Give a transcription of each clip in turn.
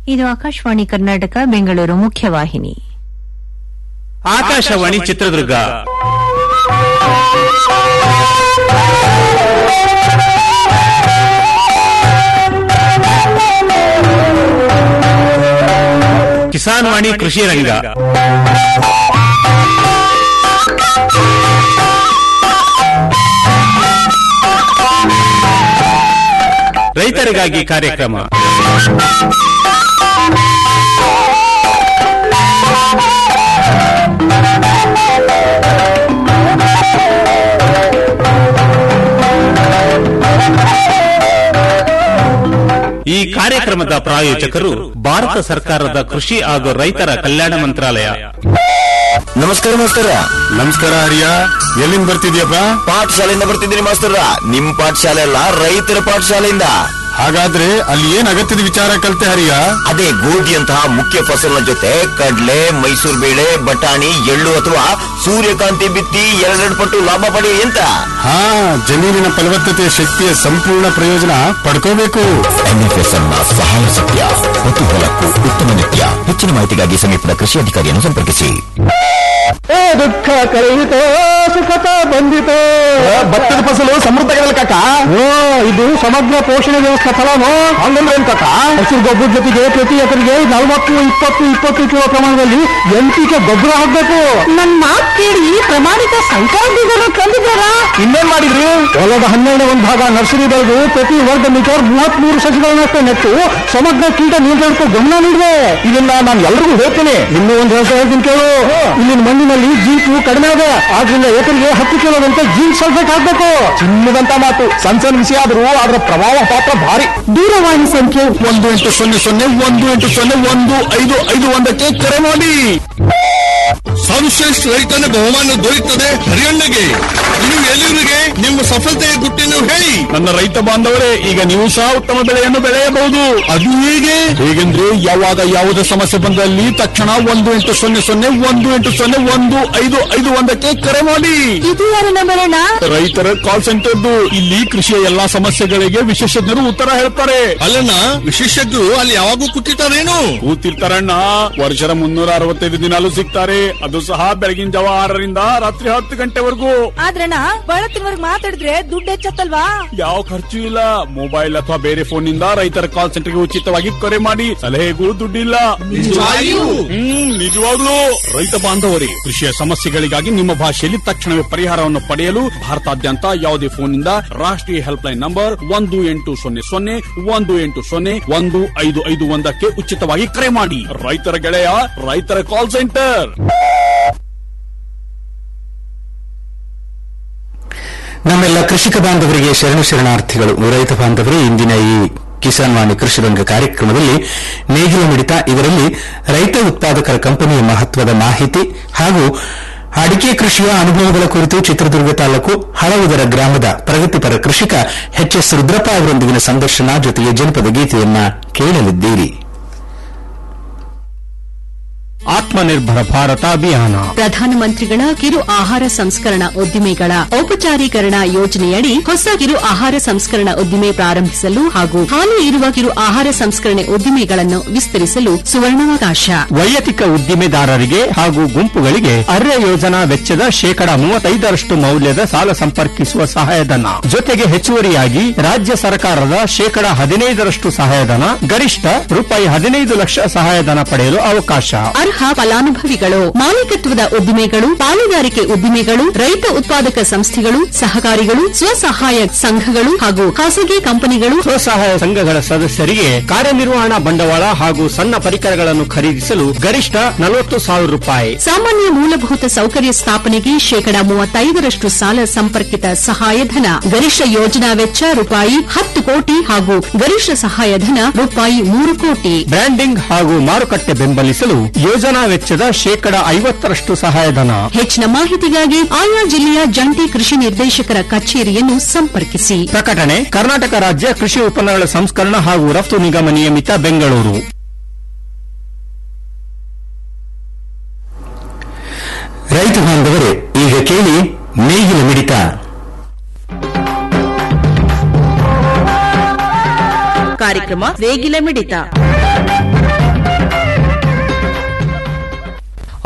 ಇದು ಆಕಾಶವಾಣಿ ಕರ್ನಾಟಕ ಬೆಂಗಳೂರು ಮುಖ್ಯವಾಹಿನಿ ಆಕಾಶವಾಣಿ ಚಿತ್ರದುರ್ಗ ಕಿಸಾನ್ ವಾಣಿ ಕೃಷಿ ರಂಗ ರೈತರಿಗಾಗಿ ಕಾರ್ಯಕ್ರಮ ಈ ಕಾರ್ಯಕ್ರಮದ ಪ್ರಾಯೋಜಕರು ಭಾರತ ಸರ್ಕಾರದ ಕೃಷಿ ಹಾಗೂ ರೈತರ ಕಲ್ಯಾಣ ಮಂತ್ರಾಲಯ ನಮಸ್ಕಾರ ಮಾಸ್ತರ ನಮಸ್ಕಾರ ಹರಿಯ ಎಲ್ಲಿಂದ ಬರ್ತಿದ್ಯಪ್ಪ ಪಾಠಶಾಲೆಯಿಂದ ಬರ್ತಿದ್ದೀನಿ ಮಾಸ್ತರ ನಿಮ್ ಪಾಠಶಾಲೆ ಅಲ್ಲ ರೈತರ ಪಾಠಶಾಲೆಯಿಂದ ಹಾಗಾದ್ರೆ ಅಲ್ಲಿ ಏನ್ ಅಗತ್ಯದ ವಿಚಾರ ಕಲ್ತೆ ಹರಿಯ ಅದೇ ಗೋಧಿಯಂತಹ ಮುಖ್ಯ ಫಸಲಿನ ಜೊತೆ ಕಡ್ಲೆ ಮೈಸೂರು ಬೇಳೆ ಬಟಾಣಿ ಎಳ್ಳು ಅಥವಾ ಸೂರ್ಯಕಾಂತಿ ಬಿತ್ತಿ ಎರಡೆರಡು ಪಟ್ಟು ಲಾಭ ಪಡೆಯ ಅಂತ ಹಾ ಜಮೀನಿನ ಫಲವತ್ತತೆಯ ಶಕ್ತಿಯ ಸಂಪೂರ್ಣ ಪ್ರಯೋಜನ ಪಡ್ಕೋಬೇಕು ಎನ್ಎಫ್ಎಸ್ಎಂ ಸಹಾಯ ಸತ್ಯ ಮತ್ತು ಹೊಲಕ್ಕೂ ಉತ್ತಮ ನಿತ್ಯ ಹೆಚ್ಚಿನ ಮಾಹಿತಿಗಾಗಿ ಸಮೀಪದ ಕೃಷಿ ಅಧಿಕಾರಿಯನ್ನು ಸಂಪರ್ಕಿಸಿ ಏ ದುಃಖ ಕಳೆಯಿತೋ ಸುಖತ ಬಂದಿತೋ ಭತ್ತದ ಫಸಲು ಸಮೃದ್ಧಗಲ್ಲ ಕಾಕ ಓ ಇದು ಸಮಗ್ರ ಪೋಷಣೆ ವ್ಯವಸ್ಥೆ ಫಲನು ಹಂಗಂದ್ರೆ ಏನ್ ಕಾಕ ಹಸಿರು ಗೊಬ್ಬರ ಜೊತೆಗೆ ಪ್ರತಿ ಎಕರೆಗೆ ನಲವತ್ತು ಇಪ್ಪತ್ತು ಇಪ್ಪತ್ತು ಕಿಲೋ ಪ್ರಮಾಣದಲ್ಲಿ ಎಂಟಿಕೆ ಗೊಬ್ಬರ ಹಾಕ್ಬೇಕು ನನ್ ಮಾತ್ ಕೇಳಿ ಪ್ರಮಾಣಿತ ಸಂಕರ ಬೀಜನ ತಂದಿದ್ದಾರಾ ಇನ್ನೇನ್ ಮಾಡಿದ್ರಿ ಹೊಲದ ಹನ್ನೆರಡು ಒಂದು ಭಾಗ ನರ್ಸರಿ ಬೆಳೆದು ಪ್ರತಿ ವರ್ಗ ಮೀಟರ್ ಮೂವತ್ತ್ ಮೂರು ಸಸಿಗಳನ್ನಷ್ಟೇ ನೆಟ್ಟು ಸಮಗ್ರ ಕೀಟ ನಿಯಂತ್ರಣಕ್ಕೆ ಗಮನ ನೀಡಿದೆ ಇದನ್ನ ನಾನು ಎಲ್ರಿಗೂ ಹೇಳ್ತೇನೆ ಇನ್ನೂ ಒಂದು ಕೆಲಸ ಹೇಳ್ತೀನಿ ಕೇಳು ಇಲ್ಲಿನ ಮಣ್ಣಿನಲ್ಲಿ ಜೀಟು ಕಡಿಮೆ ಇದೆ ಆದ್ರಿಂದ ಎಕರೆಗೆ ಹತ್ತು ಕಿಲೋದಂತೆ ಜೀನ್ ಸಲ್ಫೇಟ್ ಹಾಕ್ಬೇಕು ಚಿನ್ನದಂತ ಮಾತು ಸಣ್ಣ ಸಣ್ಣ ವಿಷಯ ಆದ್ರೂ ಅದರ ಪ್ರಭಾವ ಪಾತ್ರ ಭಾರಿ ದೂರವಾಣಿ ಸಂಖ್ಯೆ ಒಂದು ಎಂಟು ಸೊನ್ನೆ ಸೊನ್ನೆ ಒಂದು ಎಂಟು ಸೊನ್ನೆ ಒಂದು ಐದು ಐದು ಒಂದಕ್ಕೆ ಕರೆ ಮಾಡಿ ಸರ್ವಶ್ರೇಷ್ಠ ರೈತನ ಬಹುಮಾನ ದೊರೆಯುತ್ತದೆ ಹರಿಯಣ್ಣಗೆ ಇನ್ನು ಎಲ್ಲರಿಗೆ ನಿಮ್ಮ ಸಫಲತೆಯ ಗುಟ್ಟಿನ ಹೇಳಿ ನನ್ನ ರೈತ ಬಾಂಧವರೇ ಈಗ ನೀವು ಸಹ ಉತ್ತಮ ಬೆಳೆಯನ್ನು ಬೆಳೆಯಬಹುದು ಅದು ಹೇಗೆ ಹೇಗೆಂದ್ರೆ ಯಾವಾಗ ಯಾವುದೇ ಸಮಸ್ಯೆ ಬಂದಲ್ಲಿ ತಕ್ಷಣ ಒಂದು ಎಂಟು ಸೊನ್ನೆ ಸೊನ್ನೆ ಒಂದು ಎಂಟು ಸೊನ್ನೆ ಒಂದು ಐದು ಐದು ಒಂದಕ್ಕೆ ಕರೆ ಮಾಡಿ ಇದು ಯಾರ ನಂಬರ್ ಅಣ್ಣ ರೈತರ ಕಾಲ್ ಸೆಂಟರ್ದು ಇಲ್ಲಿ ಕೃಷಿಯ ಎಲ್ಲಾ ಸಮಸ್ಯೆಗಳಿಗೆ ವಿಶೇಷಜ್ಞರು ಉತ್ತರ ಹೇಳ್ತಾರೆ ಅಲ್ಲಣ್ಣ ವಿಶೇಷಜ್ಞರು ಅಲ್ಲಿ ಯಾವಾಗೂ ಕೂತಿರ್ತಾರೇನು ಕೂತಿರ್ತಾರಣ್ಣ ವರ್ಷದ ಮುನ್ನೂರ ಅರವತ್ತೈದು ದಿನಾಲು ಸಿಗ್ತಾರೆ ಅದು ಸಹ ಬೆಳಗಿನ ಜಾವ ಆರರಿಂದ ರಾತ್ರಿ ಹತ್ತು ಗಂಟೆವರೆಗೂ ಆದ್ರಣ್ಣ ಬಳತ್ತಿನವರೆಗೆ ಮಾತಾಡಿದ್ರೆ ದುಡ್ಡು ಹೆಚ್ಚತ್ತಲ್ವಾ ಯಾವ ಖರ್ಚು ಇಲ್ಲ ಮೊಬೈಲ್ ಅಥವಾ ಬೇರೆ ಫೋನ್ ನಿಂದ ರೈತರ ಕಾಲ್ ಸೆಂಟರ್ಗೆ ಉಚಿತವಾಗಿ ಕರೆ ಮಾಡಿ ಸಲಹೆಗೂ ದುಡ್ಡಿಲ್ಲ ನಿಜವಾಗಿಯೂ? ಹ್ಮ್ ನಿಜವಾಗ್ಲೂ ರೈತ ಬಾಂಧವರೇ ಕೃಷಿಯ ಸಮಸ್ಯೆಗಳಿಗಾಗಿ ನಿಮ್ಮ ಭಾಷೆಯಲ್ಲಿ ತಕ್ಷಣವೇ ಪರಿಹಾರವನ್ನು ಪಡೆಯಲು ಭಾರತಾದ್ಯಂತ ಯಾವುದೇ ಫೋನ್ ನಿಂದ ರಾಷ್ಟ್ರೀಯ ಹೆಲ್ಪ್ ಲೈನ್ ನಂಬರ್ ಒಂದು ಎಂಟು ಸೊನ್ನೆ ಸೊನ್ನೆ ಒಂದು ಎಂಟು ಸೊನ್ನೆ ಒಂದು ಐದು ಐದು ಒಂದಕ್ಕೆ ಉಚಿತವಾಗಿ ಕರೆ ಮಾಡಿ ರೈತರ ಗೆಳೆಯ ರೈತರ ಕಾಲ್ ಸೆಂಟರ್ ನಮ್ಮೆಲ್ಲ ಕೃಷಿಕ ಬಾಂಧವರಿಗೆ ಶರಣು ಶರಣಾರ್ಥಿಗಳು ರೈತ ಬಾಂಧವರೇ ಇಂದಿನ ಈ ಕಿಸಾನ್ ವಾಣಿ ಕೃಷಿ ರಂಗ ಕಾರ್ಯಕ್ರಮದಲ್ಲಿ ನೇಗಿಲ ಮಿಡಿತ ಇದರಲ್ಲಿ ರೈತ ಉತ್ಪಾದಕರ ಕಂಪನಿಯ ಮಹತ್ವದ ಮಾಹಿತಿ ಹಾಗೂ ಅಡಿಕೆ ಕೃಷಿಯ ಅನುಭವಗಳ ಕುರಿತು ಚಿತ್ರದುರ್ಗ ತಾಲೂಕು ಹಳವುದರ ಗ್ರಾಮದ ಪ್ರಗತಿಪರ ಕೃಷಿಕ ಎಚ್ ಎಸ್ ರುದ್ರಪ್ಪ ಅವರೊಂದಿಗಿನ ಸಂದರ್ಶನ ಜೊತೆಗೆ ಜನಪದ ಗೀತೆಯನ್ನ ಕೇಳಲಿದ್ದೀರಿ ಆತ್ಮನಿರ್ಭರ ಭಾರತ ಅಭಿಯಾನ ಪ್ರಧಾನಮಂತ್ರಿಗಳ ಕಿರು ಆಹಾರ ಸಂಸ್ಕರಣಾ ಉದ್ದಿಮೆಗಳ ಔಪಚಾರೀಕರಣ ಯೋಜನೆಯಡಿ ಹೊಸ ಕಿರು ಆಹಾರ ಸಂಸ್ಕರಣಾ ಉದ್ದಿಮೆ ಪ್ರಾರಂಭಿಸಲು ಹಾಗೂ ಹಾಲಿ ಇರುವ ಕಿರು ಆಹಾರ ಸಂಸ್ಕರಣೆ ಉದ್ದಿಮೆಗಳನ್ನು ವಿಸ್ತರಿಸಲು ಸುವರ್ಣಾವಕಾಶ ವೈಯಕ್ತಿಕ ಉದ್ದಿಮೆದಾರರಿಗೆ ಹಾಗೂ ಗುಂಪುಗಳಿಗೆ ಅರ್ಯ ಯೋಜನಾ ವೆಚ್ಚದ ಶೇಕಡ ಮೂವತ್ತೈದರಷ್ಟು ಮೌಲ್ಯದ ಸಾಲ ಸಂಪರ್ಕಿಸುವ ಸಹಾಯಧನ ಜೊತೆಗೆ ಹೆಚ್ಚುವರಿಯಾಗಿ ರಾಜ್ಯ ಸರ್ಕಾರದ ಶೇಕಡ ಹದಿನೈದರಷ್ಟು ಸಹಾಯಧನ ಗರಿಷ್ಠ ರೂಪಾಯಿ ಹದಿನೈದು ಲಕ್ಷ ಸಹಾಯಧನ ಪಡೆಯಲು ಅವಕಾಶ ಅರ್ಹ ಫಲಾನುಭವಿಗಳು ಮಾಲೀಕತ್ವದ ಉದ್ದಿಮೆಗಳು ಪಾಲುದಾರಿಕೆ ಉದ್ದಿಮೆಗಳು ರೈತ ಉತ್ಪಾದಕ ಸಂಸ್ಥೆಗಳು ಸಹಕಾರಿಗಳು ಸ್ವಸಹಾಯ ಸಂಘಗಳು ಹಾಗೂ ಖಾಸಗಿ ಕಂಪನಿಗಳು ಸ್ವಸಹಾಯ ಸಂಘಗಳ ಸದಸ್ಯರಿಗೆ ಕಾರ್ಯನಿರ್ವಹಣಾ ಬಂಡವಾಳ ಹಾಗೂ ಸಣ್ಣ ಪರಿಕರಗಳನ್ನು ಖರೀದಿಸಲು ಗರಿಷ್ಠ ನಲವತ್ತು ಸಾವಿರ ರೂಪಾಯಿ ಸಾಮಾನ್ಯ ಮೂಲಭೂತ ಸೌಕರ್ಯ ಸ್ಥಾಪನೆಗೆ ಶೇಕಡ ಮೂವತ್ತೈದರಷ್ಟು ಸಾಲ ಸಂಪರ್ಕಿತ ಸಹಾಯಧನ ಗರಿಷ್ಠ ಯೋಜನಾ ವೆಚ್ಚ ರೂಪಾಯಿ ಹತ್ತು ಕೋಟಿ ಹಾಗೂ ಗರಿಷ್ಠ ಸಹಾಯಧನ ರೂಪಾಯಿ ಮೂರು ಕೋಟಿ ಬ್ರ್ಯಾಂಡಿಂಗ್ ಹಾಗೂ ಮಾರುಕಟ್ಟೆ ಬೆಂಬಲಿಸಲು ಯೋಜನಾ ವೆಚ್ಚದ ಶೇಕಡ ಐವತ್ತರಷ್ಟು ಸಹಾಯಧನ ಹೆಚ್ಚಿನ ಮಾಹಿತಿಗಾಗಿ ಆಯಾ ಜಿಲ್ಲೆಯ ಜಂಟಿ ಕೃಷಿ ನಿರ್ದೇಶಕರ ಕಚೇರಿಯನ್ನು ಸಂಪರ್ಕಿಸಿ ಪ್ರಕಟಣೆ ಕರ್ನಾಟಕ ರಾಜ್ಯ ಕೃಷಿ ಉತ್ಪನ್ನಗಳ ಸಂಸ್ಕರಣ ಹಾಗೂ ರಫ್ತು ನಿಗಮ ನಿಯಮಿತ ಬೆಂಗಳೂರು ರೈತ ಬಾಂಧವರೇ ಈಗ ಕೇಳಿ ನೇಗಿಲ ಮಿಡಿತ ಕಾರ್ಯಕ್ರಮ ನೇಗಿಲ ಮಿಡಿತ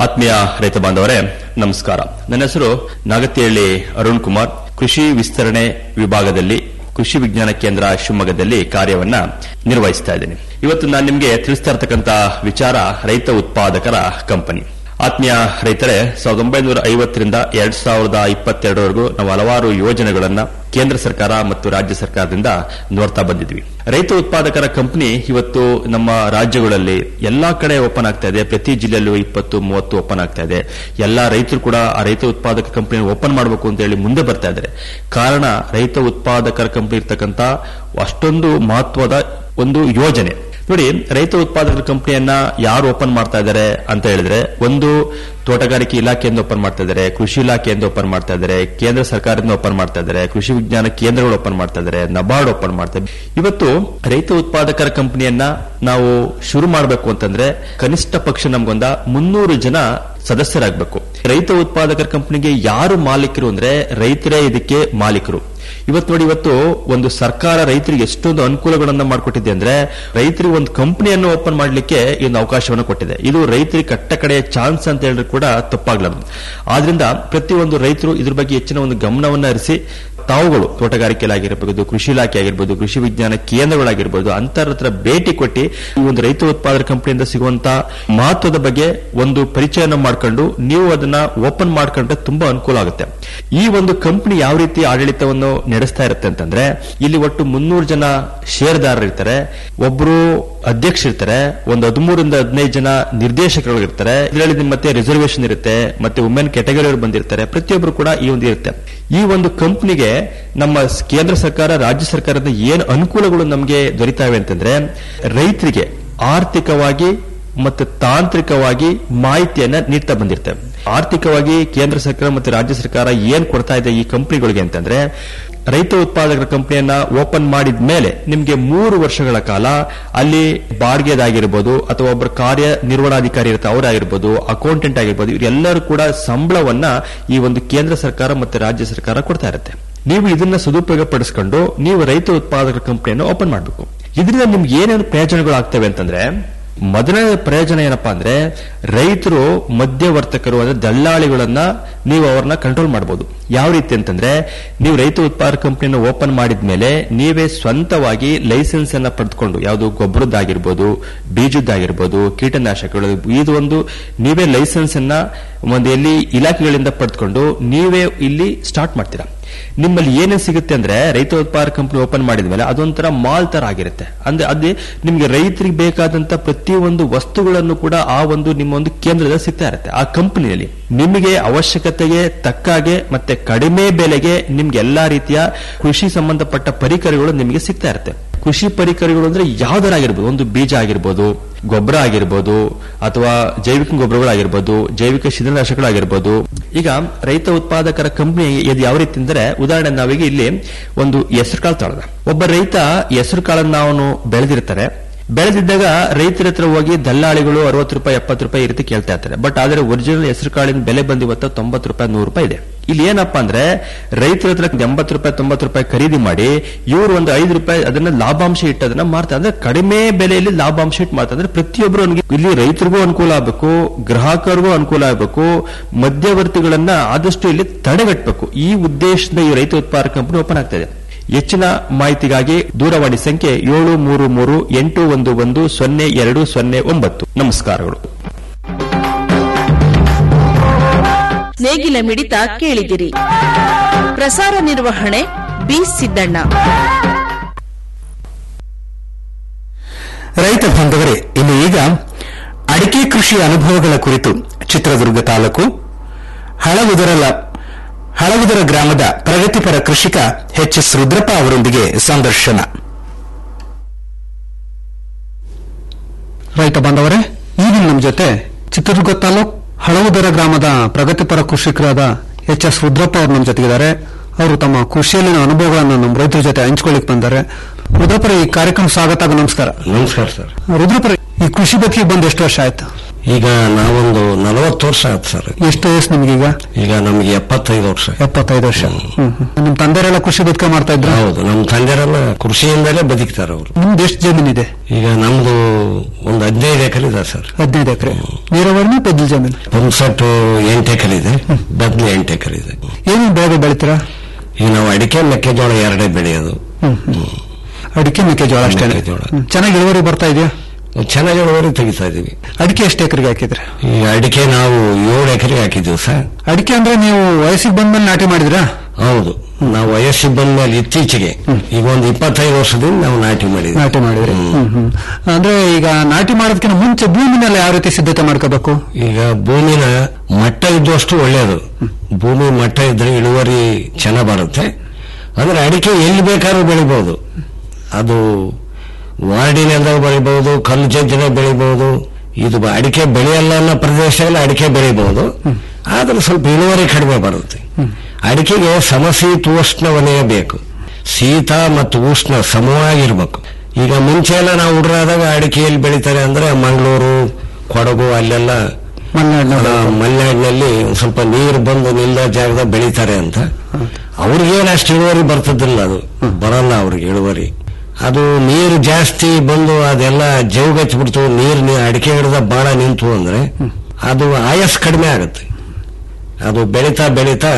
ಆತ್ಮೀಯ ರೈತ ಬಾಂಧವರೇ ನಮಸ್ಕಾರ ನನ್ನ ಹೆಸರು ನಾಗತಿಹಳ್ಳಿ ಅರುಣ್ ಕುಮಾರ್ ಕೃಷಿ ವಿಸ್ತರಣೆ ವಿಭಾಗದಲ್ಲಿ ಕೃಷಿ ವಿಜ್ಞಾನ ಕೇಂದ್ರ ಶಿವಮೊಗ್ಗದಲ್ಲಿ ಕಾರ್ಯವನ್ನ ನಿರ್ವಹಿಸ್ತಾ ಇದ್ದೇನೆ ಇವತ್ತು ನಾನು ನಿಮಗೆ ತಿಳಿಸ್ತಾ ಇರತಕ್ಕಂತ ವಿಚಾರ ರೈತ ಉತ್ಪಾದಕರ ಕಂಪನಿ ಆತ್ಮೀಯ ರೈತರೇ ಸಾವಿರದ ಒಂಬೈನೂರ ಐವತ್ತರಿಂದ ಎರಡ್ ಸಾವಿರದ ಇಪ್ಪತ್ತೆರಡರವರೆಗೂ ನಾವು ಹಲವಾರು ಯೋಜನೆಗಳನ್ನ ಕೇಂದ್ರ ಸರ್ಕಾರ ಮತ್ತು ರಾಜ್ಯ ಸರ್ಕಾರದಿಂದ ನೋಡ್ತಾ ಬಂದಿದ್ವಿ ರೈತ ಉತ್ಪಾದಕರ ಕಂಪನಿ ಇವತ್ತು ನಮ್ಮ ರಾಜ್ಯಗಳಲ್ಲಿ ಎಲ್ಲಾ ಕಡೆ ಓಪನ್ ಆಗ್ತಾ ಇದೆ ಪ್ರತಿ ಜಿಲ್ಲೆಯಲ್ಲೂ ಇಪ್ಪತ್ತು ಮೂವತ್ತು ಓಪನ್ ಆಗ್ತಾ ಇದೆ ಎಲ್ಲಾ ರೈತರು ಕೂಡ ಆ ರೈತ ಉತ್ಪಾದಕ ಕಂಪನಿ ಓಪನ್ ಮಾಡಬೇಕು ಅಂತ ಹೇಳಿ ಮುಂದೆ ಬರ್ತಾ ಇದ್ದಾರೆ ಕಾರಣ ರೈತ ಉತ್ಪಾದಕರ ಕಂಪನಿ ಇರ್ತಕ್ಕಂತ ಅಷ್ಟೊಂದು ಮಹತ್ವದ ಒಂದು ಯೋಜನೆ ನೋಡಿ ರೈತ ಉತ್ಪಾದಕರ ಕಂಪನಿಯನ್ನ ಯಾರು ಓಪನ್ ಮಾಡ್ತಾ ಇದ್ದಾರೆ ಅಂತ ಹೇಳಿದ್ರೆ ಒಂದು ತೋಟಗಾರಿಕೆ ಇಲಾಖೆಯಿಂದ ಓಪನ್ ಮಾಡ್ತಾ ಇದ್ದಾರೆ ಕೃಷಿ ಇಲಾಖೆಯಿಂದ ಓಪನ್ ಮಾಡ್ತಾ ಇದ್ದಾರೆ ಕೇಂದ್ರ ಸರ್ಕಾರದಿಂದ ಓಪನ್ ಮಾಡ್ತಾ ಇದ್ದಾರೆ ಕೃಷಿ ವಿಜ್ಞಾನ ಕೇಂದ್ರಗಳು ಓಪನ್ ಮಾಡ್ತಾ ಇದ್ದಾರೆ ನಬಾರ್ಡ್ ಓಪನ್ ಮಾಡ್ತಾ ಇದ್ದಾರೆ ಇವತ್ತು ರೈತ ಉತ್ಪಾದಕರ ಕಂಪನಿಯನ್ನ ನಾವು ಶುರು ಮಾಡಬೇಕು ಅಂತಂದ್ರೆ ಕನಿಷ್ಠ ಪಕ್ಷ ನಮ್ಗೊಂದ ಮುನ್ನೂರು ಜನ ಸದಸ್ಯರಾಗಬೇಕು ರೈತ ಉತ್ಪಾದಕರ ಕಂಪನಿಗೆ ಯಾರು ಮಾಲೀಕರು ಅಂದ್ರೆ ರೈತರೇ ಇದಕ್ಕೆ ಮಾಲೀಕರು ಇವತ್ತು ನೋಡಿ ಇವತ್ತು ಒಂದು ಸರ್ಕಾರ ರೈತರಿಗೆ ಎಷ್ಟೊಂದು ಅನುಕೂಲಗಳನ್ನ ಮಾಡಿಕೊಟ್ಟಿದೆ ಅಂದ್ರೆ ರೈತರಿಗೆ ಒಂದು ಕಂಪನಿಯನ್ನು ಓಪನ್ ಮಾಡಲಿಕ್ಕೆ ಈ ಒಂದು ಅವಕಾಶವನ್ನು ಕೊಟ್ಟಿದೆ ಇದು ರೈತರಿಗೆ ಕಟ್ಟ ಕಡೆಯ ಚಾನ್ಸ್ ಅಂತ ಹೇಳಿದ್ರೆ ಕೂಡ ತಪ್ಪಾಗ್ಲಾರ್ದು ಆದ್ರಿಂದ ಪ್ರತಿಯೊಂದು ರೈತರು ಇದ್ರ ಬಗ್ಗೆ ಹೆಚ್ಚಿನ ಒಂದು ಗಮನವನ್ನು ಹರಿಸಿ ತಾವುಗಳು ತೋಟಗಾರಿಕೆಲಾಗಿರಬಹುದು ಕೃಷಿ ಇಲಾಖೆ ಆಗಿರ್ಬೋದು ಕೃಷಿ ವಿಜ್ಞಾನ ಕೇಂದ್ರಗಳಾಗಿರ್ಬೋದು ಅಂತರ ಹತ್ರ ಭೇಟಿ ಕೊಟ್ಟು ಈ ಒಂದು ರೈತ ಉತ್ಪಾದಕ ಕಂಪನಿಯಿಂದ ಸಿಗುವಂತ ಮಹತ್ವದ ಬಗ್ಗೆ ಒಂದು ಪರಿಚಯನ ಮಾಡ್ಕೊಂಡು ನೀವು ಅದನ್ನ ಓಪನ್ ಮಾಡ್ಕೊಂಡ್ರೆ ತುಂಬಾ ಅನುಕೂಲ ಆಗುತ್ತೆ ಈ ಒಂದು ಕಂಪನಿ ಯಾವ ರೀತಿ ಆಡಳಿತವನ್ನು ನಡೆಸ್ತಾ ಇರುತ್ತೆ ಅಂತಂದ್ರೆ ಇಲ್ಲಿ ಒಟ್ಟು ಮುನ್ನೂರು ಜನ ಷೇರ್ದಾರರು ಇರ್ತಾರೆ ಒಬ್ರು ಅಧ್ಯಕ್ಷ ಇರ್ತಾರೆ ಒಂದು ಹದಿಮೂರಿಂದ ಹದಿನೈದು ಜನ ನಿರ್ದೇಶಕರು ಇರ್ತಾರೆ ಇದರಲ್ಲಿ ಮತ್ತೆ ರಿಸರ್ವೇಶನ್ ಇರುತ್ತೆ ಮತ್ತೆ ವುಮೆನ್ ಕ್ಯಾಟಗರಿ ಅವರು ಬಂದಿರ್ತಾರೆ ಪ್ರತಿಯೊಬ್ಬರು ಕೂಡ ಈ ಒಂದು ಇರುತ್ತೆ ಈ ಒಂದು ಕಂಪನಿಗೆ ನಮ್ಮ ಕೇಂದ್ರ ಸರ್ಕಾರ ರಾಜ್ಯ ಸರ್ಕಾರದ ಏನು ಅನುಕೂಲಗಳು ನಮಗೆ ದೊರೀತಾವೆ ಅಂತಂದ್ರೆ ರೈತರಿಗೆ ಆರ್ಥಿಕವಾಗಿ ಮತ್ತು ತಾಂತ್ರಿಕವಾಗಿ ಮಾಹಿತಿಯನ್ನ ನೀಡ್ತಾ ಬಂದಿರ್ತೇವೆ ಆರ್ಥಿಕವಾಗಿ ಕೇಂದ್ರ ಸರ್ಕಾರ ಮತ್ತು ರಾಜ್ಯ ಸರ್ಕಾರ ಏನ್ ಕೊಡ್ತಾ ಇದೆ ಈ ಕಂಪನಿಗಳಿಗೆ ಅಂತಂದ್ರೆ ರೈತ ಉತ್ಪಾದಕರ ಕಂಪನಿಯನ್ನ ಓಪನ್ ಮಾಡಿದ ಮೇಲೆ ನಿಮಗೆ ಮೂರು ವರ್ಷಗಳ ಕಾಲ ಅಲ್ಲಿ ಬಾಡಿಗೆದಾಗಿರ್ಬೋದು ಅಥವಾ ಒಬ್ಬರ ಕಾರ್ಯ ನಿರ್ವಹಣಾಧಿಕಾರಿ ಇರುತ್ತೆ ಅವರಾಗಿರ್ಬೋದು ಅಕೌಂಟೆಂಟ್ ಆಗಿರ್ಬೋದು ಇವರೆಲ್ಲರೂ ಕೂಡ ಸಂಬಳವನ್ನ ಈ ಒಂದು ಕೇಂದ್ರ ಸರ್ಕಾರ ಮತ್ತು ರಾಜ್ಯ ಸರ್ಕಾರ ಕೊಡ್ತಾ ಇರುತ್ತೆ ನೀವು ಇದನ್ನ ಸದುಪಯೋಗ ಪಡಿಸ್ಕೊಂಡು ನೀವು ರೈತ ಉತ್ಪಾದಕರ ಕಂಪನಿಯನ್ನು ಓಪನ್ ಮಾಡಬೇಕು ಇದರಿಂದ ನಿಮ್ಗೆ ಏನೇನು ಪ್ರಯೋಜನಗಳು ಆಗ್ತವೆ ಅಂತಂದ್ರೆ ಮೊದಲನೇ ಪ್ರಯೋಜನ ಏನಪ್ಪಾ ಅಂದ್ರೆ ರೈತರು ಮಧ್ಯವರ್ತಕರು ಅಂದ್ರೆ ದಲ್ಲಾಳಿಗಳನ್ನ ನೀವು ಅವ್ರನ್ನ ಕಂಟ್ರೋಲ್ ಮಾಡಬಹುದು ಯಾವ ರೀತಿ ಅಂತಂದ್ರೆ ನೀವು ರೈತ ಉತ್ಪಾದಕ ಕಂಪನಿಯನ್ನು ಓಪನ್ ಮಾಡಿದ ಮೇಲೆ ನೀವೇ ಸ್ವಂತವಾಗಿ ಲೈಸೆನ್ಸ್ ಅನ್ನ ಪಡೆದುಕೊಂಡು ಯಾವುದು ಗೊಬ್ಬರದ್ದಾಗಿರ್ಬೋದು ಬೀಜದ್ದಾಗಿರ್ಬೋದು ಕೀಟನಾಶಕಗಳು ಇದು ಒಂದು ನೀವೇ ಲೈಸೆನ್ಸ್ ಅನ್ನ ಒಂದು ಎಲ್ಲಿ ಇಲಾಖೆಗಳಿಂದ ಪಡೆದುಕೊಂಡು ನೀವೇ ಇಲ್ಲಿ ಸ್ಟಾರ್ಟ್ ಮಾಡ್ತೀರಾ ನಿಮ್ಮಲ್ಲಿ ಏನೇನು ಸಿಗುತ್ತೆ ಅಂದ್ರೆ ರೈತ ಉತ್ಪಾದಕ ಕಂಪನಿ ಓಪನ್ ಮಾಡಿದ ಮೇಲೆ ಅದೊಂಥರ ಮಾಲ್ ತರ ಆಗಿರುತ್ತೆ ಅಂದ್ರೆ ಅದೇ ನಿಮ್ಗೆ ರೈತರಿಗೆ ಬೇಕಾದಂತ ಪ್ರತಿಯೊಂದು ವಸ್ತುಗಳನ್ನು ಕೂಡ ಆ ಒಂದು ನಿಮ್ಮ ಒಂದು ಕೇಂದ್ರದಲ್ಲಿ ಸಿಗ್ತಾ ಇರುತ್ತೆ ಆ ಕಂಪನಿಯಲ್ಲಿ ನಿಮಗೆ ಅವಶ್ಯಕತೆಗೆ ತಕ್ಕಾಗೆ ಮತ್ತೆ ಕಡಿಮೆ ಬೆಲೆಗೆ ನಿಮ್ಗೆ ಎಲ್ಲಾ ರೀತಿಯ ಕೃಷಿ ಸಂಬಂಧಪಟ್ಟ ಪರಿಕರಗಳು ನಿಮಗೆ ಸಿಗ್ತಾ ಇರುತ್ತೆ ಕೃಷಿ ಪರಿಕರಗಳು ಅಂದ್ರೆ ಯಾವ್ದಾರಾಗಿರ್ಬೋದು ಒಂದು ಬೀಜ ಆಗಿರ್ಬೋದು ಗೊಬ್ಬರ ಆಗಿರ್ಬೋದು ಅಥವಾ ಜೈವಿಕ ಗೊಬ್ಬರಗಳಾಗಿರ್ಬೋದು ಜೈವಿಕ ಶಿಥಿಲನಾಶಕಗಳಾಗಿರ್ಬೋದು ಈಗ ರೈತ ಉತ್ಪಾದಕರ ಕಂಪನಿ ಇದು ಯಾವ ರೀತಿ ಅಂದ್ರೆ ಉದಾಹರಣೆ ನಾವೀಗ ಇಲ್ಲಿ ಒಂದು ಹೆಸರು ಕಾಳು ತಗೊಳ್ಳೋಣ ಒಬ್ಬ ರೈತ ಹೆಸರು ಕಾಳನ್ನು ಅವನು ಬೆಳೆದಿರ್ತಾರೆ ಬೆಳೆದಿದ್ದಾಗ ರೈತರ ಹತ್ರ ಹೋಗಿ ದಲ್ಲಾಳಿಗಳು ಅರವತ್ತು ರೂಪಾಯಿ ಎಪ್ಪತ್ತು ರೂಪಾಯಿ ಈ ರೀತಿ ಕೇಳ್ತಾ ಇರ್ತಾರೆ ಬಟ್ ಆದ್ರೆ ಒರಿಜಿನಲ್ ಹೆಸರು ಕಾಳಿನ ಬೆಲೆ ಬಂದು ಇವತ್ತು ತೊಂಬತ್ತು ರೂಪಾಯಿ ನೂರು ರೂಪಾಯಿ ಇದೆ ಇಲ್ಲಿ ಏನಪ್ಪಾ ಅಂದ್ರೆ ರೈತರ ಹತ್ರ ಎಂಬತ್ತು ರೂಪಾಯಿ ತೊಂಬತ್ತು ರೂಪಾಯಿ ಖರೀದಿ ಮಾಡಿ ಇವರು ಒಂದು ಐದು ರೂಪಾಯಿ ಅದನ್ನ ಲಾಭಾಂಶ ಇಟ್ಟು ಅದನ್ನ ಮಾರ್ತಾ ಅಂದ್ರೆ ಕಡಿಮೆ ಬೆಲೆಯಲ್ಲಿ ಲಾಭಾಂಶ ಇಟ್ಟು ಮಾಡ್ತಾ ಅಂದ್ರೆ ಪ್ರತಿಯೊಬ್ಬರು ಇಲ್ಲಿ ರೈತರಿಗೂ ಅನುಕೂಲ ಆಗಬೇಕು ಗ್ರಾಹಕರಿಗೂ ಅನುಕೂಲ ಆಗಬೇಕು ಮಧ್ಯವರ್ತಿಗಳನ್ನ ಆದಷ್ಟು ಇಲ್ಲಿ ತಡೆಗಟ್ಟಬೇಕು ಈ ಉದ್ದೇಶದಿಂದ ಈ ರೈತ ಉತ್ಪಾದಕ ಕಂಪನಿ ಓಪನ್ ಆಗ್ತಾ ಇದೆ ಹೆಚ್ಚಿನ ಮಾಹಿತಿಗಾಗಿ ದೂರವಾಣಿ ಸಂಖ್ಯೆ ಏಳು ಮೂರು ಮೂರು ಎಂಟು ಒಂದು ಒಂದು ಸೊನ್ನೆ ಎರಡು ಸೊನ್ನೆ ಒಂಬತ್ತು ನಮಸ್ಕಾರಗಳು ನೇಗಿಲ ಮಿಡಿತ ಕೇಳಿದಿರಿ ಪ್ರಸಾರ ನಿರ್ವಹಣೆ ಬಿ ಸಿದ್ದಣ್ಣ ರೈತ ಬಾಂಧವರೇ ಇನ್ನು ಈಗ ಅಡಿಕೆ ಕೃಷಿ ಅನುಭವಗಳ ಕುರಿತು ಚಿತ್ರದುರ್ಗ ತಾಲೂಕು ಹಳವುದರಲ ಹಳವುದರ ಗ್ರಾಮದ ಪ್ರಗತಿಪರ ಕೃಷಿಕ ಎಚ್ ಎಸ್ ರುದ್ರಪ್ಪ ಅವರೊಂದಿಗೆ ಸಂದರ್ಶನ ರೈತ ಬಾಂಧವರೇ ಈಗ ನಮ್ಮ ಜೊತೆ ಚಿತ್ರದುರ್ಗ ತಾಲೂಕ್ ಹಳವುದರ ಗ್ರಾಮದ ಪ್ರಗತಿಪರ ಕೃಷಿಕರಾದ ಎಚ್ ಎಸ್ ರುದ್ರಪ್ಪ ಅವರು ನಮ್ಮ ಜೊತೆಗಿದ್ದಾರೆ ಅವರು ತಮ್ಮ ಕೃಷಿಯಲ್ಲಿನ ಅನುಭವಗಳನ್ನು ನಮ್ಮ ರೈತರ ಜೊತೆ ಹಂಚ್ಕೊಳ್ಳಿಕ್ ಬಂದ್ದಾರೆ ರುದ್ರಪರ ಈ ಕಾರ್ಯಕ್ರಮ ಸ್ವಾಗತ ಹಾಗೂ ನಮಸ್ಕಾರ ನಮಸ್ಕಾರ ಸರ್ ರುದ್ರಪರ ಈ ಕೃಷಿ ಬದುಕಿಗೆ ಬಂದು ಎಷ್ಟು ವರ್ಷ ಆಯ್ತು ಈಗ ನಾವೊಂದು ನಲವತ್ತು ವರ್ಷ ಆಯ್ತು ಸರ್ ಎಷ್ಟು ವಯಸ್ಸು ನಿಮ್ಗೀಗ ಈಗ ನಮ್ಗೆ ಎಪ್ಪತ್ತೈದು ವರ್ಷ ಎಪ್ಪತ್ತೈದು ವರ್ಷ ಹ್ಮ್ ಹ್ಮ್. ನಿಮ್ ತಂದೆರೆಲ್ಲ ಕೃಷಿ ಬದುಕ ಮಾಡ್ತಾ ಇದ್ರ ಹೌದು ನಮ್ಮ ತಂದೆರೆಲ್ಲ ಕೃಷಿಯಿಂದಲೇ ಬದುಕ್ತಾರೆ ಅವರು ನಿಮ್ದು ಎಷ್ಟು ಜಮೀನಿದೆ ಈಗ ನಮ್ದು ಒಂದು ಹದಿನೈದು ಎಕರೆ ಇದೆ ಸರ್ ಹದಿನೈದು ಎಕರೆ ನೀರಾವರಿನ ಪೆದ್ದಲ್ ಜಮೀನು ಪಂಪ್ಸೆಟ್ ಎಂಟು ಎಕರೆ ಇದೆ ಬದ್ಲಿ ಎಂಟು ಎಕರೆ ಇದೆ ಏನೇನು ಬೆಳೆ ಬೆಳಿತೀರಾ ಈಗ ನಾವು ಅಡಿಕೆ ಮೆಕ್ಕೆಜೋಳ ಎರಡೇ ಬೆಳೆಯೋದು ಹ್ಮ್ ಹ್ಮ್. ಅಡಿಕೆ ಮೆಕ್ಕೆಜೋಳ ಅಷ್ಟೇ ಮೆಕ್ಕೆಜೋಳ. ಚೆನ್ನಾಗಿ ಇಳುವರಿ ಬರ್ತಾ ಇದೆಯಾ ಚೆನ್ನಾಗಿ ಇಳುವರಿ ತೆಗಿತಾ ಇದೀವಿ ಅಡಿಕೆ ಎಷ್ಟು ಎಕರೆಗೆ ಹಾಕಿದ್ರೆ ಈಗ ಅಡಿಕೆ ನಾವು ಏಳು ಎಕರೆಗೆ ಹಾಕಿದ್ದೀವಿ ಸರ್ ಅಡಿಕೆ ಅಂದ್ರೆ ನೀವು ವಯಸ್ಸಿಗೆ ಬಂದ್ಮೇಲೆ ನಾಟಿ ಮಾಡಿದ್ರಾ ಹೌದು ನಾವು ವಯಸ್ಸಿಗೆ ಬಂದ ಮೇಲೆ ಇತ್ತೀಚೆಗೆ ಈಗ ಒಂದು ಇಪ್ಪತ್ತೈದು ವರ್ಷದಿಂದ ನಾವು ನಾಟಿ ಮಾಡಿದ್ವಿ ನಾಟಿ ಮಾಡಿದ್ರಿ ಹ್ಮ್ ಹ್ಮ್. ಅಂದ್ರೆ ಈಗ ನಾಟಿ ಮಾಡೋದಕ್ಕಿಂತ ಮುಂಚೆ ಭೂಮಿನೆಲ್ಲ ಯಾವ ರೀತಿ ಸಿದ್ಧತೆ ಮಾಡ್ಕೋಬೇಕು ಈಗ ಭೂಮಿನ ಮಟ್ಟ ಇದ್ದಷ್ಟು ಒಳ್ಳೆಯದು ಭೂಮಿ ಮಟ್ಟ ಇದ್ರೆ ಇಳುವರಿ ಚೆನ್ನಾಗ್ ಬರುತ್ತೆ ಅಂದ್ರೆ ಅಡಿಕೆ ಎಲ್ಲಿ ಬೇಕಾದ್ರೂ ಬೆಳಿಬಹುದು ಅದು ವಾರ್ಡಿನೆಲ್ಲ ಬೆಳಿಬಹುದು ಕಲ್ಲು ಜಜ್ಜಿನ ಬೆಳಿಬಹುದು ಇದು ಬ- ಅಡಿಕೆ ಬೆಳೆಯಲ್ಲ ಅನ್ನೋ ಪ್ರದೇಶದಲ್ಲಿ ಅಡಿಕೆ ಬೆಳಿಬಹುದು ಆದ್ರೆ ಸ್ವಲ್ಪ ಇಳುವರಿ ಕಡಿಮೆ ಬರುತ್ತೆ ಅಡಿಕೆಗೆ ಸಮಶೀತೋಷ್ಣ ವಲಯ ಬೇಕು ಶೀತ ಮತ್ತು ಉಷ್ಣ ಸಮವಾಗಿರ್ಬೇಕು ಈಗ ಮುಂಚೆ ಎಲ್ಲ ನಾವು ಹುಡುಗರಾದಾಗ ಅಡಿಕೆಯಲ್ಲಿ ಬೆಳಿತಾರೆ ಅಂದ್ರೆ ಮಂಗಳೂರು ಕೊಡಗು ಅಲ್ಲೆಲ್ಲ ಆ, ಮಲೆನಾಡಿನಲ್ಲಿ ಒಂದ್ ಸ್ವಲ್ಪ ನೀರು ಬಂದು ನಿಲ್ಲದ ಜಾಗದಾಗ ಬೆಳಿತಾರೆ ಅಂತ ಅವ್ರಿಗೇನು ಅಷ್ಟು ಇಳುವರಿ ಬರ್ತದಿಲ್ಲ ಅದು ಬರಲ್ಲ ಅವ್ರಿಗೆ ಇಳುವರಿ ಅದು ನೀರು ಜಾಸ್ತಿ ಬಂದು ಅದೆಲ್ಲ ಜೌಗಚ್ಚಿಬಿಡ್ತು ನೀರು ನೀ- ಅಡಿಕೆ ಗಿಡದ ಬಾಳ ನಿಂತು ಅಂದ್ರೆ ಅದು ಆಯಸ್ ಕಡಿಮೆ ಆಗುತ್ತೆ ಅದು ಬೆಳೀತಾ ಬೆಳೀತಾ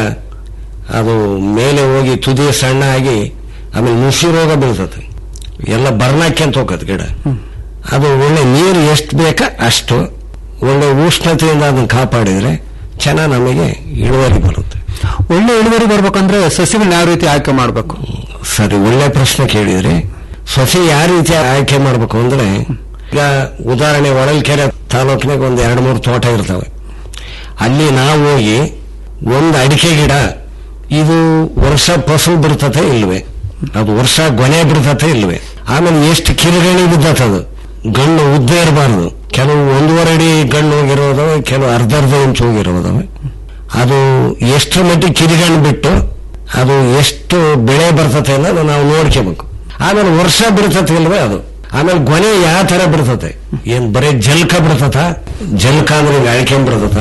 ಅದು ಮೇಲೆ ಹೋಗಿ ತುದಿ ಸಣ್ಣ ಆಗಿ ಆಮೇಲೆ ನುಸಿ ರೋಗ ಬೀಳ್ತದೆ ಎಲ್ಲ ಬರ್ನಾಕ್ಕೆ ಅಂತ ಹೋಗತ್ತೆ ಗಿಡ ಅದು ಒಳ್ಳೆ ನೀರು ಎಷ್ಟು ಬೇಕಾ ಅಷ್ಟು ಒಳ್ಳೆ ಉಷ್ಣತೆಯಿಂದ ಅದನ್ನ ಕಾಪಾಡಿದ್ರೆ ಚೆನ್ನಾಗಿ ನಮಗೆ ಇಳುವರಿ ಬರುತ್ತೆ ಒಳ್ಳೆ ಇಳುವರಿ ಬರ್ಬೇಕಂದ್ರೆ ಸಸ್ಯಗಳನ್ನ ಯಾವ ರೀತಿ ಆಯ್ಕೆ ಮಾಡ್ಬೇಕು ಸರಿ ಒಳ್ಳೆ ಪ್ರಶ್ನೆ ಕೇಳಿದ್ರಿ ಸಸಿ ಯಾವ ರೀತಿ ಆಯ್ಕೆ ಮಾಡ್ಬೇಕು ಅಂದ್ರೆ ಈಗ ಉದಾಹರಣೆ ಹೊಳಲ್ಕೆರೆ ತಾಲೂಕಿನಾಗ ಒಂದು ಎರಡು ಮೂರು ತೋಟ ಇರ್ತವೆ ಅಲ್ಲಿ ನಾವು ಹೋಗಿ ಒಂದು ಅಡಿಕೆ ಗಿಡ ಇದು ವರ್ಷ ಫಸಲು ಬಿಡ್ತತೆ ಇಲ್ವೇ ಅದು ವರ್ಷ ಗೊನೆ ಬಿಡ್ತತೆ ಇಲ್ವೇ ಆಮೇಲೆ ಎಷ್ಟು ಕಿರುಗಣಿ ಬಿದ್ದತದು ಗಣ್ಣು ಉದ್ದ ಇರಬಾರ್ದು ಕೆಲವು ಒಂದೂವರೆ ಅಡಿ ಗಣ್ಣು ಹೋಗಿರೋದವೆ ಕೆಲವು ಅರ್ಧ ಅರ್ಧ ಇಂಚ್ ಹೋಗಿರೋದವೆ ಅದು ಎಷ್ಟು ಮಟ್ಟಿಗೆ ಕಿರಿಗಣ್ಣು ಬಿಟ್ಟು ಅದು ಎಷ್ಟು ಬೆಳೆ ಬರ್ತತೆ ಅನ್ನೋದು ನಾವು ನೋಡ್ಕೋಬೇಕು ಆಮೇಲೆ ವರ್ಷ ಬಿಡ್ತತೆ ಇಲ್ವೇ ಅದು ಆಮೇಲೆ ಗೊನೆ ಯಾವ ತರ ಬಿಡ್ತತೆ ಏನ್ ಬರೀ ಜಲ್ಕ ಬಿಡ್ತತ ಜಲ್ಕ ಅಂದ್ರೆ ಹಿಂಗ್ ಅಳ್ಕೊಂಡ್ ಬಿಡ್ತತ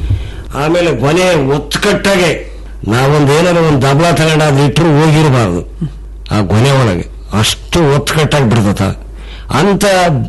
ಆಮೇಲೆ ಗೊನೆ ಒತ್ತುಕಟ್ಟಾಗೆ ನಾವೊಂದ್ ಏನಾರ ಒಂದು ದಬಲ ತಗೊಂಡು ಅದು ಇಟ್ಟರು ಹೋಗಿರಬಾರ್ದು ಆ ಗೊನೆ ಒಳಗೆ ಅಷ್ಟು ಒತ್ತುಕಟ್ಟಾಗಿ ಬಿಡ್ತತ ಅಂತ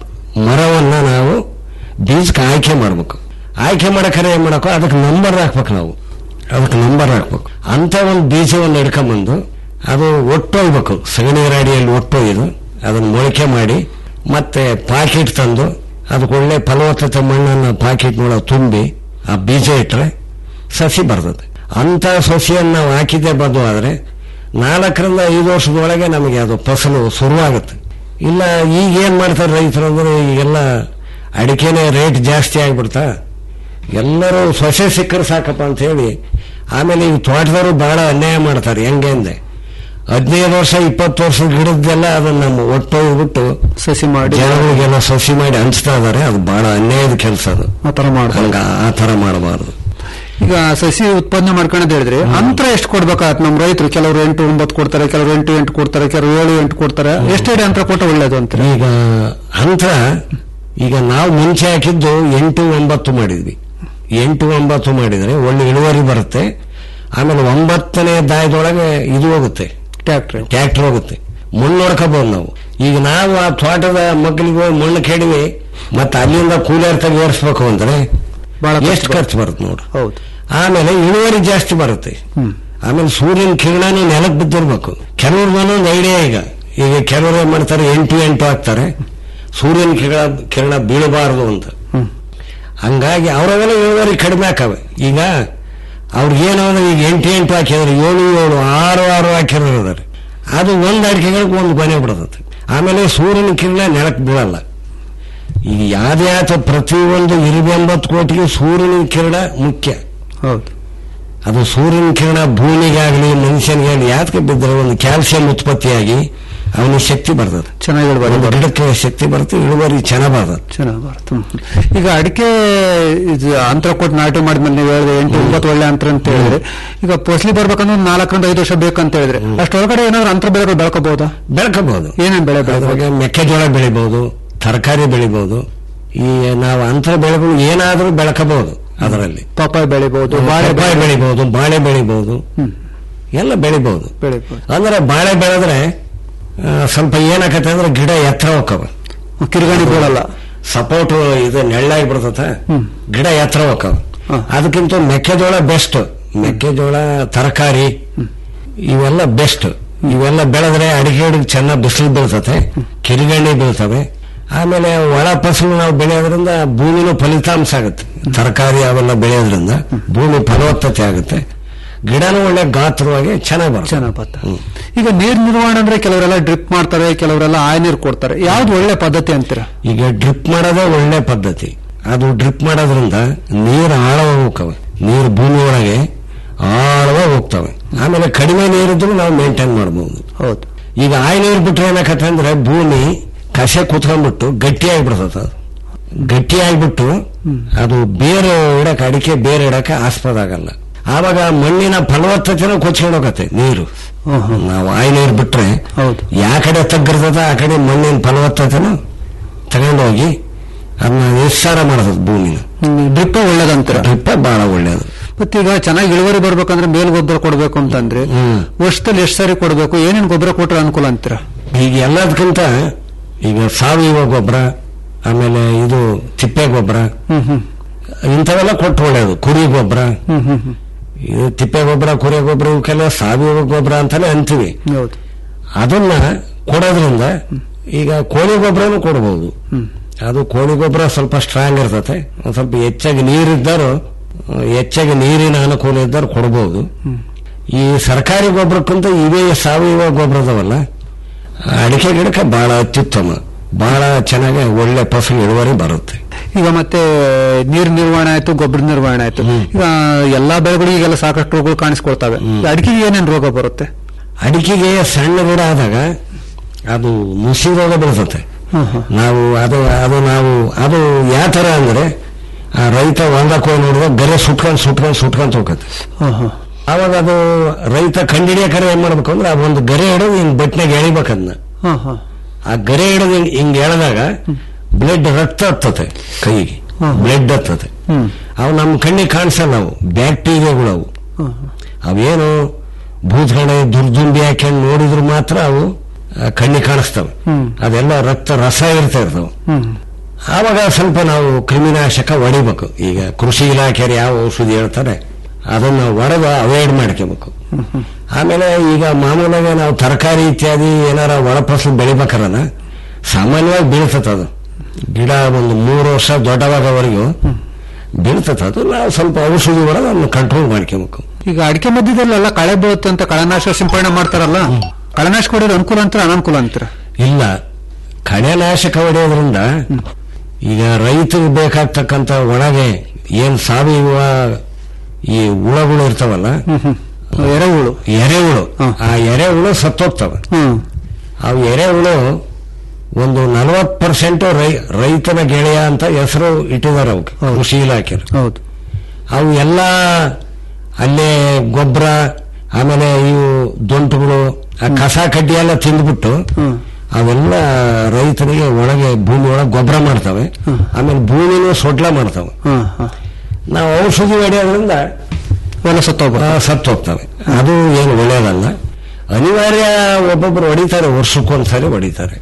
ಮರವನ್ನ ನಾವು ಬೀಜಕ್ಕೆ ಆಯ್ಕೆ ಮಾಡ್ಬೇಕು ಆಯ್ಕೆ ಮಾಡಕ್ರೆ ಏನ್ ಮಾಡಬೇಕು ಅದಕ್ಕೆ ನಂಬರ್ ಹಾಕ್ಬೇಕು ನಾವು ಅದಕ್ಕೆ ನಂಬರ್ ಹಾಕ್ಬೇಕು ಅಂತ ಒಂದು ಬೀಜವನ್ನು ಹಿಡ್ಕೊಂಬಂದು ಅದು ಒಟ್ಟೋಗ್ಬೇಕು ಸಗಣಿ ರಾಡಿಯಲ್ಲಿ ಒಟ್ಟೊಯ್ದು ಅದನ್ನು ಮೊಳಕೆ ಮಾಡಿ ಮತ್ತೆ ಪಾಕೆಟ್ ತಂದು ಅದಕ್ಕೆ ಒಳ್ಳೆ ಫಲವತ್ತತೆ ಮಣ್ಣನ್ನು ಪಾಕೆಟ್ನೊಳಗೆ ತುಂಬಿ ಆ ಬೀಜ ಇಟ್ಟರೆ ಸಸಿ ಬರ್ತದೆ ಅಂತ ಸಸಿಯನ್ನು ನಾವು ಹಾಕಿದ್ದೇ ಬಂದು ಆದರೆ ನಾಲ್ಕರಿಂದ ಐದು ವರ್ಷದೊಳಗೆ ನಮಗೆ ಅದು ಫಸಲು ಶುರುವಾಗುತ್ತೆ ಇಲ್ಲ ಈಗ ಏನ್ ಮಾಡ್ತಾರೆ ರೈತರು ಅಂದ್ರೆ ಈಗೆಲ್ಲ ಅಡಿಕೆನೆ ರೇಟ್ ಜಾಸ್ತಿ ಆಗ್ಬಿಡ್ತಾ ಎಲ್ಲರೂ ಸೊಸೆ ಸಿಕ್ಕರೆ ಸಾಕಪ್ಪ ಅಂತ ಹೇಳಿ ಆಮೇಲೆ ಈ ತೋಟದವರು ಬಹಳ ಅನ್ಯಾಯ ಮಾಡ್ತಾರೆ ಹೆಂಗೆ ಅಂದೆ ಹದಿನೈದು ವರ್ಷ ಇಪ್ಪತ್ತು ವರ್ಷದ ಗಿಡದ್ದೆಲ್ಲ ಅದನ್ನ ನಮ್ಮ ಒಟ್ಟೋಗ್ಬಿಟ್ಟು ಸಸಿ ಮಾಡಿ ಜನಗಳಿಗೆಲ್ಲ ಸಸಿ ಮಾಡಿ ಹಂಚ್ತಾ ಇದಾರೆ ಅದು ಬಹಳ ಅನ್ಯಾಯದ ಕೆಲಸ ಅದು ಆ ತರ ಮಾಡ್ಬೇಕು ಹಂಗ ಆ ತರ ಮಾಡಬಾರದು ಈಗ ಸಸಿ ಉತ್ಪಾದನೆ ಮಾಡ್ಕೊಳ್ಳೋದು ಹೇಳಿದ್ರೆ ಅಂತರ ಎಷ್ಟು ಕೊಡ್ಬೇಕಾಗತ್ತೆ ನಮ್ಮ ರೈತರು ಕೆಲವರು ಎಂಟು ಒಂಬತ್ತು ಕೊಡ್ತಾರೆ ಕೆಲವರು ಎಂಟು ಎಂಟು ಕೊಡ್ತಾರೆ ಕೆಲವರು ಏಳು ಎಂಟು ಕೊಡ್ತಾರೆ ಎಷ್ಟೆಡೆ ಅಂತರ ಕೊಟ್ಟ ಒಳ್ಳೇದು ಅಂತ ಈಗ ಅಂತರ ಈಗ ನಾವು ಮುಂಚೆ ಹಾಕಿದ್ದು ಎಂಟು ಒಂಬತ್ತು ಮಾಡಿದ್ವಿ ಎಂಟು ಒಂಬತ್ತು ಮಾಡಿದ್ರೆ ಒಳ್ಳೆ ಇಳುವರಿ ಬರುತ್ತೆ ಆಮೇಲೆ ಒಂಬತ್ತನೇ ದಾಯದೊಳಗೆ ಇದು ಹೋಗುತ್ತೆ ಟ್ಯಾಕ್ಟ್ರಿ ಟ್ರ್ಯಾಕ್ಟರ್ ಹೋಗುತ್ತೆ ಮಣ್ಣು ನೋಡ್ಕೋಬಹುದು ನಾವು ಈಗ ನಾವು ಆ ತೋಟದ ಮಕ್ಕಳಿಗೆ ಹೋಗಿ ಮಣ್ಣು ಕೆಡವಿ ಮತ್ತೆ ಅಲ್ಲಿಂದ ಕೂಲರ್ ತೆಗಿ ಓಡಿಸ್ಬೇಕು ಅಂದ್ರೆ ಬಹಳ ಎಷ್ಟು ಖರ್ಚು ಬರುತ್ತೆ ನೋಡು ಹೌದು ಆಮೇಲೆ ಇಳುವರಿ ಜಾಸ್ತಿ ಬರುತ್ತೆ ಆಮೇಲೆ ಸೂರ್ಯನ ಕಿರಣನೂ ನೆಲಕ್ಕೆ ಬಿದ್ದಿರ್ಬೇಕು ಕೆಲವ್ರದ್ದು ಒಂದು ಐಡಿಯಾ ಈಗ ಈಗ ಕೆಲವರು ಏನ್ ಮಾಡ್ತಾರೆ ಎಂಟು ಎಂಟು ಹಾಕ್ತಾರೆ ಸೂರ್ಯನ ಕಿರಣ ಕಿರಣ ಬೀಳಬಾರದು ಅಂತ ಹಂಗಾಗಿ ಅವರವೆಲ್ಲ ಇಳುವರಿ ಕಡಿಮೆ ಹಾಕವೆ ಈಗ ಅವ್ರಿಗೇನು ಅಂದ್ರೆ ಈಗ ಎಂಟು ಎಂಟು ಹಾಕಿದ್ರೆ ಏಳು ಏಳು ಆರು ಆರು ಹಾಕಿರೋದಾರೆ ಅದು ಒಂದು ಅಡಿಕೆಗಳಿಗೆ ಒಂದು ಕೊನೆ ಬಿಡ್ತದೆ ಆಮೇಲೆ ಸೂರ್ಯನ ಕಿರಣ ನೆಲಕ್ಕೆ ಬೀಳಲ್ಲ ಈಗ ಯಾವ್ದೇ ಆತ ಪ್ರತಿಯೊಂದು ಇರುವೆಂಬತ್ತು ಕೋಟಿಗೆ ಸೂರ್ಯನ ಕಿರಣ ಮುಖ್ಯ ಹೌದು ಅದು ಸೂರ್ಯನ ಕಿರಣ ಭೂಮಿಗಾಗಲಿ ಮನುಷ್ಯನಿಗಾಗಲಿ ಯಾತಕ್ಕೆ ಬಿದ್ದರೆ ಒಂದು ಕ್ಯಾಲ್ಸಿಯಂ ಉತ್ಪತ್ತಿಯಾಗಿ ಅವನಿಗೆ ಶಕ್ತಿ ಬರ್ತದೆ ಚೆನ್ನಾಗಿ ಇಳುವರಿ ಒಂದು ಬರುತ್ತೆ. ಗಿಡಕ್ಕೆ ಶಕ್ತಿ ಬರುತ್ತೆ ಇಳುವರಿ ಚೆನ್ನಾಗ್ ಬರ್ತದೆ ಚೆನ್ನಾಗಿ ಬರುತ್ತೆ ಹ್ಮ್. ಈಗ ಅಡಿಕೆ ಇದು ಅಂತರ ಕೊಟ್ಟು ನಾಟಿ ಮಾಡಿದ್ಮೇಲೆ ನೀವು ಹೇಳಿದ್ರೆ ಎಂಟು ಒಂಬತ್ತು ಒಳ್ಳೆ ಅಂತರ ಅಂತ ಹೇಳಿದ್ರೆ ಈಗ ಫಸಲಿ ಬರ್ಬೇಕಂದ್ರೆ ಒಂದು ನಾಲ್ಕರಿಂದ ಐದು ವರ್ಷ ಬೇಕಂತ ಹೇಳಿದ್ರೆ ಅಷ್ಟೊಳಗಡೆ ಏನಾದ್ರು ಅಂತರ ಬೆಳೆಗಳು ಬೆಳ್ಕೋಬಹುದಾ ಬೆಳ್ಕೋಬಹುದು ಏನೇನ್ ಬೆಳೆ ಬೆಳಿಬಹುದು ಅದ್ರಾಗೆ ಮೆಕ್ಕೆಜೋಳ ಬೆಳಿಬಹುದು ತರಕಾರಿ ಬೆಳಿಬಹುದು ಈ ನಾವು ಅಂತರ ಬೆಳೆಗಳು ಏನಾದರೂ ಬೆಳಕಬಹುದು ಅದರಲ್ಲಿ ಪಪ್ಪಾಯ ಬೆಳಿಬಹುದು ಬಾಳೆ ಬಾಳೆ ಬೆಳಿಬಹುದು ಬಾಳೆ ಬೆಳಿಬಹುದು ಎಲ್ಲ ಬೆಳಿಬಹುದು ಬೆಳಿಬಹುದು ಅಂದ್ರೆ ಬಾಳೆ ಬೆಳೆದ್ರೆ ಆ, ಸ್ವಲ್ಪ ಏನಾಕತ್ತೆ ಅಂದ್ರೆ ಗಿಡ ಎತ್ತರ ಹೋಕ್ಕವ ಕಿರ್ಗಣಿ ಬೀಳಲ್ಲ ಸಪೋರ್ಟ್ ಇದು ನೆಳ್ಳಾಗಿ ಬಿಡ್ತತ ಗಿಡ ಎತ್ತರ ಹೋಕ್ಕವ ಅದಕ್ಕಿಂತ ಮೆಕ್ಕೆಜೋಳ ಬೆಸ್ಟ್ ಮೆಕ್ಕೆಜೋಳ ತರಕಾರಿ ಇವೆಲ್ಲ ಬೆಸ್ಟ್ ಇವೆಲ್ಲ ಬೆಳೆದ್ರೆ ಅಡಿಗೆ ಗಿಡಕ್ಕೆ ಚೆನ್ನಾಗಿ ಬಿಸಿಲು ಬೀಳ್ತತೆ ಕಿರಿಗಣ್ಣಿ ಬೀಳ್ತವೆ ಆಮೇಲೆ ಒಳ ಫಸಲು ನಾವು ಬೆಳೆಯೋದ್ರಿಂದ ಭೂಮಿನೂ ಫಲಿತಾಂಶ ಆಗುತ್ತೆ ತರಕಾರಿ ಅವೆಲ್ಲ ಬೆಳೆಯೋದ್ರಿಂದ ಭೂಮಿ ಫಲವತ್ತತೆ ಆಗುತ್ತೆ ಗಿಡನೂ ಒಳ್ಳೆ ಗಾತ್ರವಾಗಿ ಚೆನ್ನಾಗಿ ಬರುತ್ತೆ ಚೆನ್ನಾಗ್ ಬರ್ತದೆ. ಈಗ ನೀರ್ ನಿರ್ವಹಣೆ ಅಂದ್ರೆ ಕೆಲವರೆಲ್ಲ ಡ್ರಿಪ್ ಮಾಡ್ತಾರೆ ಕೆಲವರೆಲ್ಲ ಆಯ ನೀರು ಕೊಡ್ತಾರೆ ಯಾವ್ದು ಒಳ್ಳೆ ಪದ್ಧತಿ ಅಂತೀರಾ ಈಗ ಡ್ರಿಪ್ ಮಾಡೋದೇ ಒಳ್ಳೆ ಪದ್ಧತಿ ಅದು ಡ್ರಿಪ್ ಮಾಡೋದ್ರಿಂದ ನೀರು ಆಳವಾಗಿ ಹೋಗ್ತವೆ ನೀರು ಭೂಮಿ ಒಳಗೆ ಆಳವಾಗಿ ಹೋಗ್ತವೆ ಆಮೇಲೆ ಕಡಿಮೆ ನೀರಿದ್ರು ನಾವು ಮೇಂಟೈನ್ ಮಾಡಬಹುದು ಹೌದು ಈಗ ಆಯ್ ನೀರು ಬಿಟ್ರೆ ಏನಾಕತ್ತೆ ಅಂದ್ರೆ ಭೂಮಿ ಕಸೆ ಕುತ್ಕೊಂಡ್ಬಿಟ್ಟು ಗಟ್ಟಿಯಾಗಿ ಬಿಡ್ತದೆ ಅದು ಗಟ್ಟಿಯಾಗ್ಬಿಟ್ಟು ಅದು ಬೇರೆ ಇಡಕ್ಕೆ ಅಡಿಕೆ ಬೇರೆ ಇಡಕ್ಕೆ ಆಸ್ಪದ ಆಗಲ್ಲ ಆವಾಗ ಮಣ್ಣಿನ ಫಲವತ್ತತೆನೂ ಕೊಚ್ಕೊಂಡು ಹೋಗತ್ತೆ ನೀರು ನಾವು ಆಯ್ ನೀರು ಬಿಟ್ರೆ ಹೌದು ಯಾ ಕಡೆ ತಗ್ಗಿರ್ತದ ಆ ಕಡೆ ಮಣ್ಣಿನ ಫಲವತ್ತತೆನೂ ತಗೊಂಡೋಗಿ ಅದನ್ನ ನಿಸ್ಸಾರ ಮಾಡ್ತದೆ ಭೂಮಿನ ಡ್ರಿಪ್ ಒಳ್ಳೇದಂತೀರ ಡ್ರಿಪ್ ಬಹಳ ಒಳ್ಳೇದು ಮತ್ತೀಗ ಚೆನ್ನಾಗಿ ಇಳುವರಿ ಬರ್ಬೇಕಂದ್ರೆ ಮೇಲ್ ಗೊಬ್ಬರ ಕೊಡ್ಬೇಕು ಅಂತಂದ್ರೆ ಹ್ಮ್. ವರ್ಷದಲ್ಲಿ ಎಷ್ಟು ಸಾರಿ ಕೊಡ್ಬೇಕು ಏನೇನ್ ಗೊಬ್ಬರ ಕೊಟ್ರೆ ಅನುಕೂಲ ಅಂತೀರಾ ಈಗ ಎಲ್ಲದಕ್ಕಿಂತ ಈಗ ಸಾವಯವ ಗೊಬ್ಬರ ಆಮೇಲೆ ಇದು ತಿಪ್ಪೆ ಗೊಬ್ಬರ ಹ್ಮ್ ಹ್ಮ್ ಇಂಥವೆಲ್ಲ ಕೊಟ್ಟು ಒಳ್ಳೇದು ಕುರಿ ಗೊಬ್ಬರ ಹ್ಮ್ ಹ್ಮ್ ಹ್ಮ್ ಇದು ತಿಪ್ಪೆ ಗೊಬ್ಬರ ಕುರಿ ಗೊಬ್ಬರ ಇವಕ್ಕೆಲ್ಲ ಸಾವಯವ ಗೊಬ್ಬರ ಅಂತಾನೆ ಅಂತೀವಿ ಹೌದು ಅದನ್ನ ಕೊಡೋದ್ರಿಂದ ಈಗ ಕೋಳಿ ಗೊಬ್ಬರನು ಕೊಡಬಹುದು ಅದು ಕೋಳಿ ಗೊಬ್ಬರ ಸ್ವಲ್ಪ ಸ್ಟ್ರಾಂಗ್ ಇರ್ತತೆ ಒಂದ್ ಸ್ವಲ್ಪ ಹೆಚ್ಚಾಗಿ ನೀರಿದ್ದರು ಹೆಚ್ಚಾಗಿ ನೀರಿನ ಅನುಕೂಲ ಇದ್ದರು ಕೊಡಬಹುದು ಈ ಸರ್ಕಾರಿ ಗೊಬ್ಬರಕ್ಕಿಂತ ಇವೇ ಸಾವಯವ ಗೊಬ್ಬರದವಲ್ಲ ಅಡಿಕೆ ಗಿಡಕ್ಕೆ ಬಹಳ ಅತ್ಯುತ್ತಮ ಬಹಳ ಚೆನ್ನಾಗಿ ಒಳ್ಳೆ ಫಸಲು ಇಳುವರಿ ಬರುತ್ತೆ ಈಗ ಮತ್ತೆ ನೀರ್ ನಿರ್ವಹಣೆ ಆಯ್ತು ಗೊಬ್ಬರ ನಿರ್ವಹಣೆ ಆಯ್ತು ಈಗ ಎಲ್ಲಾ ಬೆಳೆಗಳಿಗೂ ಈಗೆಲ್ಲ ಸಾಕಷ್ಟು ರೋಗಗಳು ಕಾಣಿಸ್ಕೊಳ್ತವೆ ಈ ಅಡಿಕೆಗೆ ಏನೇನ್ ರೋಗ ಬರುತ್ತೆ ಅಡಿಕೆಗೆ ಸಣ್ಣ ಗಿಡ ಆದಾಗ ಅದು ನುಸಿ ರೋಗ ಬರ್ತತೆ ನಾವು ಅದು ಅದು ನಾವು ಅದು ಯಾವ ತರ ಅಂದ್ರೆ ಆ ರೈತ ಹೊಲ್ದಕ್ಕೆ ಹೋಗಿ ನೋಡಿದ್ರೆ ಗರೆ ಸುಟ್ಕೊಂಡು ಸುಟ್ಕೊಂಡು ಸುಟ್ಕೊಂತ ಹೋಗತ್ತೆ ಅವಾಗ ಅದು ರೈತ ಕಂಡಿಡಿಯಕರೆ ಏನ್ ಮಾಡ್ಬೇಕು ಅಂದ್ರೆ ಆ ಒಂದು ಗರೆ ಹಿಡಿದು ಹಿಂಗ್ ಬಟ್ನಾಗ ಎಳಿಬೇಕು ಅದನ್ನ ಆ ಗರೆ ಹಿಡಿದು ಹಿಂಗ್ ಹಿಂಗ್ ಎಳೆದಾಗ ಬ್ಲಡ್ ರಕ್ತ ಹತ್ತತೆ ಕೈಗೆ ಬ್ಲಡ್ ಹತ್ತತೆ ಅವು ನಮ್ಮ ಕಣ್ಣಿಗೆ ಕಾಣಿಸಲ್ಲ ಅವು ಬ್ಯಾಕ್ಟೀರಿಯಾಗಳು ಅವು ಅವೇನು ಭೂತಗಡೆ ದುರ್ದುಂಬಿ ಹಾಕೊಂಡು ನೋಡಿದ್ರು ಮಾತ್ರ ಅವು ಆ, ಕಣ್ಣಿಗೆ ಕಾಣಿಸ್ತವೆ ಅದೆಲ್ಲ ರಕ್ತ ರಸ ಇರ್ತಾ ಇರ್ತವೆ ಆವಾಗ ಸ್ವಲ್ಪ ನಾವು ಕ್ರಿಮಿನಾಶಕ ಹೊಡಿಬೇಕು ಈಗ ಕೃಷಿ ಇಲಾಖೆಯರು ಯಾವ ಔಷಧಿ ಹೇಳ್ತಾರೆ ಅದನ್ನ ಹೊಡೆದು ಅವಾಯ್ಡ್ ಮಾಡ್ಕೋಬೇಕು ಆಮೇಲೆ ಈಗ ಮಾಮೂಲಾಗಿ ನಾವು ತರಕಾರಿ ಇತ್ಯಾದಿ ಏನಾರ ಒಳಫಸಲು ಬೆಳಿಬೇಕಲ್ಲ ಸಾಮಾನ್ಯವಾಗಿ ಬೀಳ್ತದೆ ಅದು ಗಿಡ ಒಂದು ಮೂರು ವರ್ಷ ದೊಡ್ಡವಾಗವರೆಗೂ ಬೀಳ್ತದೆ ಅದು ನಾವು ಸ್ವಲ್ಪ ಔಷಧಿ ಹೊಡೆದು ಅದನ್ನ ಕಂಟ್ರೋಲ್ ಮಾಡ್ಕೋಬೇಕು ಈಗ ಅಡಿಕೆ ಮಧ್ಯದಲ್ಲೆಲ್ಲ ಕಳೆ ಬೀಳುತ್ತೆ ಅಂತ ಕಳೆನಾಶ ಸಿಂಪಡಣೆ ಮಾಡ್ತಾರಲ್ಲ ಕಳೆನಾಶ ಕೊಡೋದು ಅನುಕೂಲ ಅಂತೀರ ಅನನುಕೂಲ ಅಂತೀರ ಇಲ್ಲ ಕಳೆನಾಶಕ ಹೊಡೆಯೋದ್ರಿಂದ ಈಗ ರೈತರಿಗೆ ಬೇಕಾಗ್ತಕ್ಕಂಥ ಒಳಗೆ ಏನ್ ಸಾವಯವ ಈ ಹುಳಗಳು ಇರ್ತಾವಲ್ಲ ಎರೆಹುಳು ಎರೆಹುಳು ಆ ಎರೆಹುಳು ಸತ್ತೋಗ್ತವೆ ಹ್ಮ್ ಅವು ಎರೆಹುಳು ಒಂದು ನಲವತ್ತು ಪರ್ಸೆಂಟ್ ರೈತನ ಗೆಳೆಯ ಅಂತ ಹೆಸರು ಇಟ್ಟಿದ್ದಾರೆ ಅವಕ್ಕೆ ಕೃಷಿ ಇಲಾಖೆ ಹೌದು ಅವು ಎಲ್ಲ ಅಲ್ಲೇ ಗೊಬ್ಬರ ಆಮೇಲೆ ಇವು ದೊಂಟುಗಳು ಆ ಕಸ ಕಡ್ಡಿ ಎಲ್ಲ ತಿಂದ್ಬಿಟ್ಟು ಅವೆಲ್ಲ ರೈತರಿಗೆ ಒಳಗೆ ಭೂಮಿ ಒಳಗೆ ಗೊಬ್ಬರ ಮಾಡ್ತವೆ ಆಮೇಲೆ ಭೂಮಿನೂ ಸೊಡ್ಲ ಮಾಡ್ತವೆ ಹ್ಮ್ ಹ್ಮ್ ನಾವು ಔಷಧಿ ಹೊಡೆಯೋದ್ರಿಂದ ಎಲ್ಲ ಸತ್ತೋಗ್ಬೋದು ಆ, ಸತ್ತೋಗ್ತವೆ ಅದು ಏನು ಒಳ್ಳೆಯದಲ್ಲ ಅನಿವಾರ್ಯ ಒಬ್ಬೊಬ್ರು ಹೊಡಿತಾರೆ ವರ್ಷಕ್ಕೊಂದ್ಸರಿ ಹೊಡಿತಾರೆ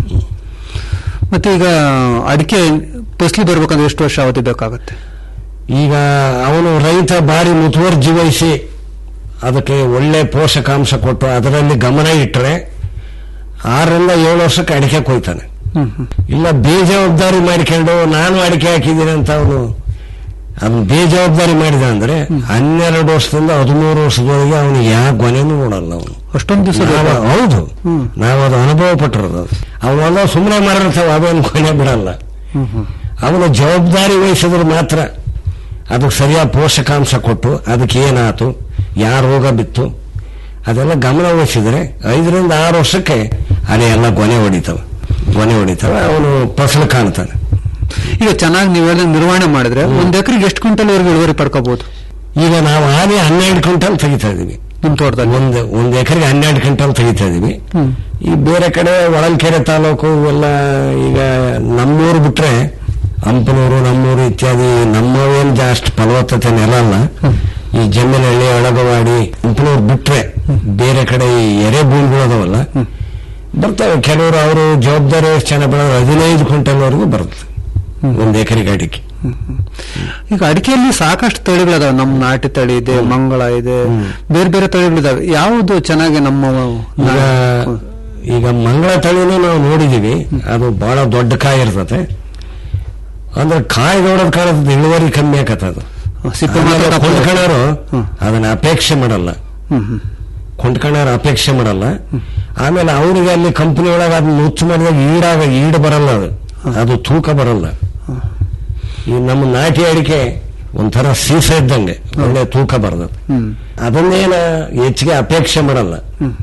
ಮತ್ತೆ ಈಗ ಅಡಿಕೆ ಫಸಲಿ ಬರ್ಬೇಕಂದ್ರೆ ಎಷ್ಟು ವರ್ಷ ಅವಧಿ ಬೇಕಾಗುತ್ತೆ ಈಗ ಅವನು ರೈತ ಬಾರಿ ಮುತುವರ್ಜಿ ವಹಿಸಿ ಅದಕ್ಕೆ ಒಳ್ಳೆ ಪೋಷಕಾಂಶ ಕೊಟ್ಟು ಅದರಲ್ಲಿ ಗಮನ ಇಟ್ಟರೆ ಆರರಿಂದ ಏಳು ವರ್ಷಕ್ಕೆ ಅಡಿಕೆ ಕೊಯ್ತಾನೆ ಹ್ಮ್ ಹ್ಮ್ ಇಲ್ಲ ಬೇಜವಾಬ್ದಾರಿ ಮಾಡಿಕೊಂಡು ನಾನು ಅಡಿಕೆ ಹಾಕಿದ್ದೀನಿ ಅಂತ ಅವನು ಅದನ್ನ ಬೇಜವಾಬ್ದಾರಿ ಮಾಡಿದ ಅಂದ್ರೆ ಹನ್ನೆರಡು ವರ್ಷದಿಂದ ಹದಿಮೂರು ವರ್ಷದವರೆಗೆ ಅವನು ಯಾವ ಗೊನೆನೂ ನೋಡಲ್ಲ ಅವನು ಅಷ್ಟೊಂದು ದಿವಸ ನಾವು- ಹೌದು ನಾವು ಅದು ಅನುಭವ ಪಟ್ಟಿರೋದು ಅವನೆಲ್ಲ ಸುಮ್ಮನೆ ಮಾಡಿರ್ತಾವೆ ಅವೇನು ಕೊನೆ ಬಿಡಲ್ಲ ಅವನು ಜವಾಬ್ದಾರಿ ವಹಿಸಿದ್ರೆ ಮಾತ್ರ ಅದಕ್ಕೆ ಸರಿಯಾದ ಪೋಷಕಾಂಶ ಕೊಟ್ಟು ಅದಕ್ಕೆ ಏನಾತು ಯಾವ ರೋಗ ಬಿತ್ತು ಅದೆಲ್ಲ ಗಮನ ವಹಿಸಿದ್ರೆ ಐದರಿಂದ ಆರು ವರ್ಷಕ್ಕೆ ಅದೇ ಎಲ್ಲ ಗೊನೆ ಹೊಡಿತವೆ ಗೊನೆ ಹೊಡಿತವೆ ಅವನು ಫಸಲು ಕಾಣ್ತಾನೆ ಈಗ ಚೆನ್ನಾಗಿ ನೀವೆಲ್ಲ ನಿರ್ವಹಣೆ ಮಾಡಿದ್ರೆ ಒಂದ್ ಎಕರೆಗೆ ಎಷ್ಟು ಕ್ವಿಂಟಲ್ ವರೆಗೂ ಇಳುವರಿ ಪಡ್ಕೋಬಹುದು ಈಗ ನಾವು ಆನೆ ಹನ್ನೆರಡು ಕ್ವಿಂಟಲ್ ತೆಗಿತಾ ಇದೀವಿ ನಿಮ್ ತೋಟದಲ್ಲಿ ಒಂದು ಒಂದು ಎಕರೆಗೆ ಹನ್ನೆರಡು ಕ್ವಿಂಟಲ್ ತೆಗಿತಾ ಇದೀವಿ ಹ್ಮ್ ಈ ಬೇರೆ ಕಡೆ ಹೊಳಲ್ಕೆರೆ ತಾಲೂಕು ಇವೆಲ್ಲ ಈಗ ನಮ್ಮೂರು ಬಿಟ್ರೆ ಹಂಪನೂರು ನಮ್ಮೂರು ಇತ್ಯಾದಿ ನಮ್ಮವೇನು ಜಾಸ್ತಿ ಫಲವತ್ತತೆ ನೆಲ ಅಲ್ಲ ಈ ಜಮ್ಮಿನಹಳ್ಳಿ ಅಳಗವಾಡಿ ಹಂಪನೂರು ಬಿಟ್ರೆ ಬೇರೆ ಕಡೆ ಈ ಎರೆ ಭೂಮಿಗಳು ಅದಾವಲ್ಲ ಬರ್ತವೆ ಕೆಲವರು ಅವರು ಜವಾಬ್ದಾರಿ ಚೆನ್ನಾಗಿ ಬೆಳೆದ್ರೆ ಹದಿನೈದು ಕ್ವಿಂಟಲ್ವರೆಗೂ ಬರುತ್ತೆ ಒಂದು ಎಕರೆಗೆ ಅಡಿಕೆ ಈಗ ಅಡಿಕೆಯಲ್ಲಿ ಸಾಕಷ್ಟು ತಳಿಗಳಿದಾವೆ ನಮ್ಮ ನಾಟಿ ತಳಿ ಇದೆ ಮಂಗಳ ಇದೆ ಬೇರೆ ಬೇರೆ ತಳಿಗಳಿದಾವೆ ಯಾವುದು ಚೆನ್ನಾಗಿ ನಮ್ಮ ಈಗ ಈಗ ಮಂಗಳ ತಳಿನೂ ನಾವು ನೋಡಿದೀವಿ ಅದು ಬಹಳ ದೊಡ್ಡ ಕಾಯಿ ಇರ್ತದೆ ಅಂದ್ರೆ ಕಾಯಿ ನೋಡೋದ್ ಕಾಣತದೆ ಇಳುವರಿ ಕಮ್ಮಿ ಆಕತ್ತ ಅದು ಸಿಪ್ಪೆ ಆಮೇಲೆ ಮಾತ್ರ ಕೊಂಡ್ಕೊಳ್ಳೋರು ಅದನ್ನ ಅಪೇಕ್ಷೆ ಮಾಡಲ್ಲ ಕೊಂಡ್ಕೊಳ್ಳೋರು ಅಪೇಕ್ಷೆ ಮಾಡಲ್ಲ ಆಮೇಲೆ ಅವರಿಗೆ ಅಲ್ಲಿ ಕಂಪನಿ ಒಳಗೆ ಅದನ್ನ ನುಚ್ಚು ಮಾಡಿದಾಗ ಈಡಾಗ ಈಡ್ ಬರಲ್ಲ ಅದು ಅದು ತೂಕ ಬರಲ್ಲ ಈ ನಮ್ಮ ನಾಟಿ ಅಡಿಕೆ ಒಂಥರ ಸೀಸ ಇದ್ದಂಗೆ ಒಳ್ಳೆ ತೂಕ ಬರ್ತದೆ ಅದನ್ನೇನ ಹೆಚ್ಚಿಗೆ ಅಪೇಕ್ಷೆ ಮಾಡಲ್ಲ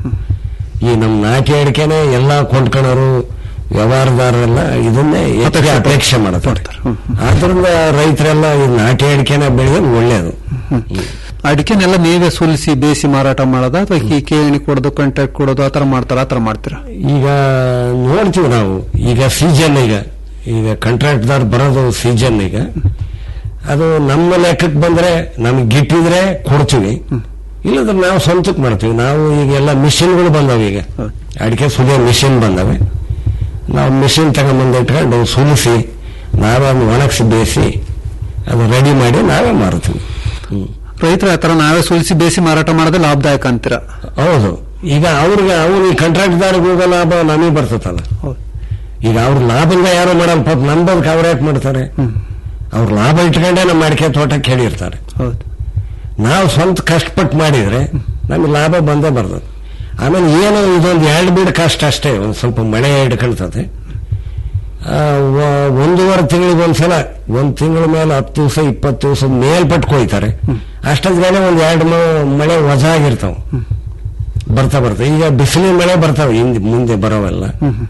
ಈ ನಮ್ಮ ನಾಟಿ ಅಡಿಕೆನೆ ಎಲ್ಲ ಕೊಂಡ್ಕೊಳ್ಳೋರು ವ್ಯವಹಾರದಾರರೆಲ್ಲ ಇದನ್ನೇ ಹೆಚ್ಚಿಗೆ ಅಪೇಕ್ಷೆ ಮಾಡುತ್ತಾರೆ ಆದ್ರಿಂದ ರೈತರೆಲ್ಲ ಈ ನಾಟಿ ಅಡಿಕೆನ ಬೆಳೆಯೋದು ಒಳ್ಳೇದು ಅಡಿಕೆನೆಲ್ಲ ನೀವೇ ಸುಲಿಸಿ ಬೇಯಿಸಿ ಮಾರಾಟ ಮಾಡೋದ ಅಥವಾ ಈ ಕೇಣಿ ಕೊಡೋದು ಕಾಂಟ್ರಾಕ್ಟ್ ಕೊಡೋದು ಆತರ ಮಾಡ್ತಾರ ಆತರ ಮಾಡ್ತೀರಾ ಈಗ ನೋಡ್ತೀವಿ ನಾವು ಈಗ ಸೀಸನ್ ಈಗ ಈಗ ಕಾಂಟ್ರಾಕ್ಟ್ದಾರ್ ಬರೋದು ಸೀಸನ್ ಈಗ ಅದು ನಮ್ಮ ಲೆಕ್ಕಕ್ಕೆ ಬಂದ್ರೆ ನಮ್ಗೆ ಗಿಟ್ಟಿದ್ರೆ ಕೊಡ್ತೀವಿ ಇಲ್ಲದ್ರೆ ನಾವು ಸ್ವಂತಕ್ಕೆ ಮಾಡ್ತೀವಿ ನಾವು ಈಗ ಎಲ್ಲ ಮಿಷಿನ್ಗಳು ಬಂದವೆ ಈಗ ಅಡಿಕೆ ಸುಲಿಯೋ ಮಿಷಿನ್ ಬಂದವೆ ನಾವು ಮಿಷಿನ್ ತಗೊಂಡ್ಬಂದು ಇಟ್ಕೊಂಡು ಸುಲಿಸಿ ನಾವೇ ಅದನ್ನ ಒಣಗಿಸಿ ಬೇಯಿಸಿ ಅದು ರೆಡಿ ಮಾಡಿ ನಾವೇ ಮಾರ್ತೀವಿ ಹ್ಮ್ ರೈತರ ಆತರ ನಾವೇ ಸುಲಿಸಿ ಬೇಯಿಸಿ ಮಾರಾಟ ಮಾಡೋದೇ ಲಾಭದಾಯಕ ಅಂತೀರಾ ಹೌದು ಈಗ ಅವ್ರಿಗೆ ಅವ್ರು ಈ ಕಾಂಟ್ರಾಕ್ಟ್ದಾರಿಗೆ ಹೋಗೋ ಲಾಭ ನಮಗೆ ಬರ್ತದಲ್ಲ ಈಗ ಅವ್ರ ಲಾಭದಿಂದ ಯಾರು ಮಾಡಲ್ಲ ಪಾಪ ನಮ್ ಬದುಕು ಅವ್ರು ಯಾಕೆ ಮಾಡ್ತಾರೆ ಅವ್ರ ಲಾಭ ಇಟ್ಕೊಂಡೇ ನಮ್ಮ ಅಡಿಕೆ ತೋಟಕ್ಕೆ ಹೇಳಿರ್ತಾರೆ ಹೌದು ನಾವು ಸ್ವಂತ ಕಷ್ಟಪಟ್ಟು ಮಾಡಿದ್ರೆ ನಮಗೆ ಲಾಭ ಬಂದೇ ಬರ್ತದೆ ಆಮೇಲೆ ಏನು ಇದೊಂದು ಎರಡು ಬೀಡ್ ಕಷ್ಟ ಅಷ್ಟೇ ಒಂದು ಸ್ವಲ್ಪ ಮಳೆ ಹಿಡ್ಕೊಳ್ತದೆ ಆ, ವ- ಒಂದೂವರೆ ತಿಂಗಳಿಗೆ ಒಂದ್ಸಲ ಒಂದ್ ತಿಂಗಳ ಮೇಲೆ ಹತ್ತು ದಿವಸ ಇಪ್ಪತ್ತು ದಿವಸ ಮೇಲ್ಪಟ್ಟು ಕೊಯ್ತಾರೆ ಅಷ್ಟೊತ್ತಿಗೆ ಒಂದ್ ಎರಡು ಮ- ಮಳೆ ವಜ ಆಗಿರ್ತಾವ ಬರ್ತಾ ಬರ್ತಾ ಈಗ ಬಿಸಿಲಿನ ಮಳೆ ಬರ್ತಾವೆ ಹಿಂದೆ ಮುಂದೆ ಬರೋವೆಲ್ಲ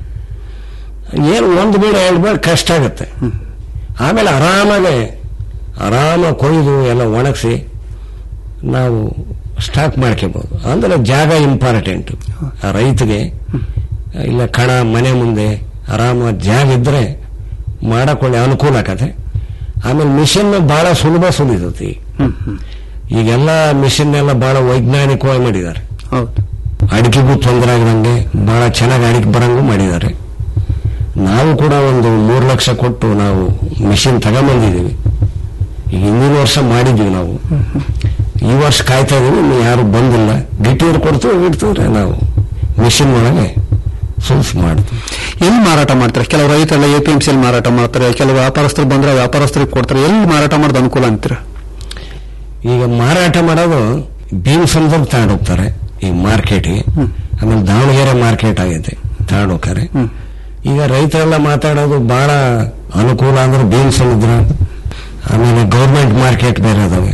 ಏನು ಒಂದು ಬೀಡ ಎರಡು ಬೀಡ ಕಷ್ಟ ಆಗುತ್ತೆ ಆಮೇಲೆ ಆರಾಮಾಗೆ ಆರಾಮ ಕೊಯ್ದು ಎಲ್ಲ ಒಣಗಿಸಿ ನಾವು ಸ್ಟಾಕ್ ಮಾಡ್ಕೋಬಹುದು ಅಂದ್ರೆ ಜಾಗ ಇಂಪಾರ್ಟೆಂಟ್ ಆ ರೈತಗೆ ಇಲ್ಲ ಕಣ ಮನೆ ಮುಂದೆ ಆರಾಮ ಜಾಗ ಇದ್ರೆ ಮಾಡಕೊಳ್ಳಿ ಅನುಕೂಲ ಆಗತ್ತೆ ಆಮೇಲೆ ಮಿಷನ್ ಬಹಳ ಸುಲಭ ಸುಲಿತತಿ ಈಗೆಲ್ಲ ಮಿಷನ್ ಎಲ್ಲ ಬಹಳ ವೈಜ್ಞಾನಿಕವಾಗಿ ಮಾಡಿದ್ದಾರೆ ಹೌದು ಅಡಿಕೆಗೂ ತೊಂದರೆ ಆಗದಂಗೆ ಬಹಳ ಚೆನ್ನಾಗಿ ಅಡಿಕೆ ಬರಂಗೂ ಮಾಡಿದ್ದಾರೆ ನಾವು ಕೂಡ ಒಂದು ಮೂರು ಲಕ್ಷ ಕೊಟ್ಟು ನಾವು ಮಿಷಿನ್ ತಗೊಂಬಂದಿದ್ದೀವಿ ಈಗ ಹಿಂದಿನ ವರ್ಷ ಮಾಡಿದ್ವಿ ನಾವು ಈ ವರ್ಷ ಕಾಯ್ತಾ ಇದೀವಿ ಇನ್ನು ಯಾರು ಬಂದಿಲ್ಲ ಗಿಟ್ಟಿಯವ್ರು ಕೊಡ್ತೀವಿ ಇಡ್ತೀವ್ರೆ ನಾವು ಮಿಷಿನ್ ಒಳಗೆ ಸುಲ್ಸ್ ಮಾಡ್ತೀವಿ ಎಲ್ಲಿ ಮಾರಾಟ ಮಾಡ್ತಾರೆ ಕೆಲವು ರೈತರೆಲ್ಲ ಎ ಪಿ ಎಂ ಸಿ ಮಾರಾಟ ಮಾಡ್ತಾರೆ ಕೆಲವು ವ್ಯಾಪಾರಸ್ಥರು ಬಂದ್ರೆ ವ್ಯಾಪಾರಸ್ಥರಿಗೆ ಕೊಡ್ತಾರೆ ಎಲ್ಲಿ ಮಾರಾಟ ಮಾಡೋದು ಅನುಕೂಲ ಅಂತೀರಾ ಈಗ ಮಾರಾಟ ಮಾಡೋದು ಭೀಮಸಂದ್ರ ತಗೊಂಡೋಗ್ತಾರೆ ಈ ಮಾರ್ಕೆಟ್ಗೆ ಆಮೇಲೆ ದಾವಣಗೆರೆ ಮಾರ್ಕೆಟ್ ಆಗೈತೆ ತಗೊಂಡೋಗ್ತಾರೆ ಈಗ ರೈತರೆಲ್ಲ ಮಾತಾಡೋದು ಬಹಳ ಅನುಕೂಲ ಅಂದ್ರೆ ಭೀಮ್ ಸಮುದ್ರ ಆಮೇಲೆ ಗೌರ್ಮೆಂಟ್ ಮಾರ್ಕೆಟ್ ಬೇರೆ ಅದಾವೆ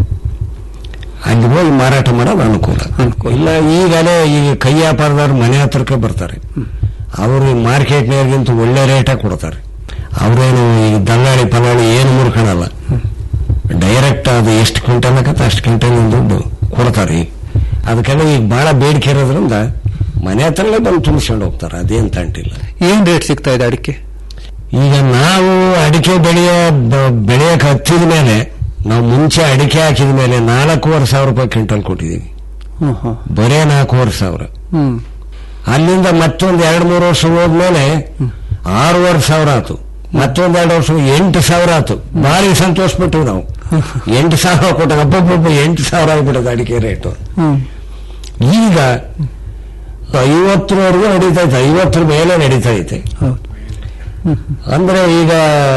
ಅಲ್ಲಿ ಹೋಗಿ ಮಾರಾಟ ಮಾಡೋದು ಅನುಕೂಲ ಇಲ್ಲ ಈಗಲೇ ಈಗ ಕೈ ವ್ಯಾಪಾರದವ್ರು ಮನೆ ಹತ್ರಕ್ಕೆ ಬರ್ತಾರೆ ಅವರು ಈ ಮಾರ್ಕೆಟ್ನವ್ರಿಗಿಂತ ಒಳ್ಳೆ ರೇಟ ಕೊಡ್ತಾರೆ ಅವ್ರೇನು ಈಗ ದಲ್ಲಾಳಿ ಪಲ್ಲಾಳಿ ಏನು ಮುರ್ಕೊಳಲ್ಲ ಡೈರೆಕ್ಟ್ ಅದು ಎಷ್ಟು ಕ್ವಿಂಟಲ್ ಆಗತ್ತೆ ಅಷ್ಟು ಕ್ವಿಂಟಲ್ ದುಡ್ಡು ಕೊಡ್ತಾರೆ ಈಗ ಅದಕ್ಕೆಲ್ಲ ಈಗ ಬಹಳ ಬೇಡಿಕೆ ಇರೋದ್ರಿಂದ ಮನೆ ಹತ್ರಲ್ಲೇ ಬಂದು ತುಂಬಿಸ್ಕೊಂಡು ಹೋಗ್ತಾರೆ ಅದೇನ್ ತಂಟಿಲ್ಲ ಏನ್ ರೇಟ್ ಸಿಗ್ತಾ ಇದೆ ಅಡಿಕೆ ಈಗ ನಾವು ಅಡಿಕೆ ಬೆಳೆಯ ಬ- ಬೆಳೆಯಕ್ಕೆ ಹತ್ತಿದ ಮೇಲೆ ನಾವು ಮುಂಚೆ ಅಡಿಕೆ ಹಾಕಿದ ಮೇಲೆ ನಾಲ್ಕೂವರೆ ಸಾವಿರ ರೂಪಾಯಿ ಕ್ವಿಂಟಲ್ ಕೊಟ್ಟಿದ್ದೀವಿ ಹ್ಮ್ ಹ್ಮ್ ಬರೇ ನಾಲ್ಕೂವರೆ ಸಾವಿರ ಹ್ಮ್ ಅಲ್ಲಿಂದ ಮತ್ತೊಂದು ಎರಡು ಮೂರು ವರ್ಷ ಹೋದ್ಮೇಲೆ ಆರೂವರೆ ಸಾವಿರ ಆತು ಮತ್ತೊಂದ್ ಎರಡು ವರ್ಷ ಎಂಟು ಸಾವಿರ ಆತು ಭಾರಿ ಸಂತೋಷಪಟ್ಟು ನಾವು ಎಂಟು ಸಾವಿರ ಕೊಟ್ಟಾಗ ಅಬ್ಬಬ್ಬಬ್ಬ ಎಂಟು ಸಾವಿರ ಆಗ್ಬಿಟ್ಟದ ಅಡಿಕೆ ರೇಟು ಹ್ಮ್ ಈಗ ಐವತ್ತರವರೆಗೂ ನಡೀತಾ ಐತೆ ಐವತ್ತರ ಮೇಲೆ ನಡೀತಾ ಐತೆ ಹೌದು ಅಂದ್ರೆ ಈಗ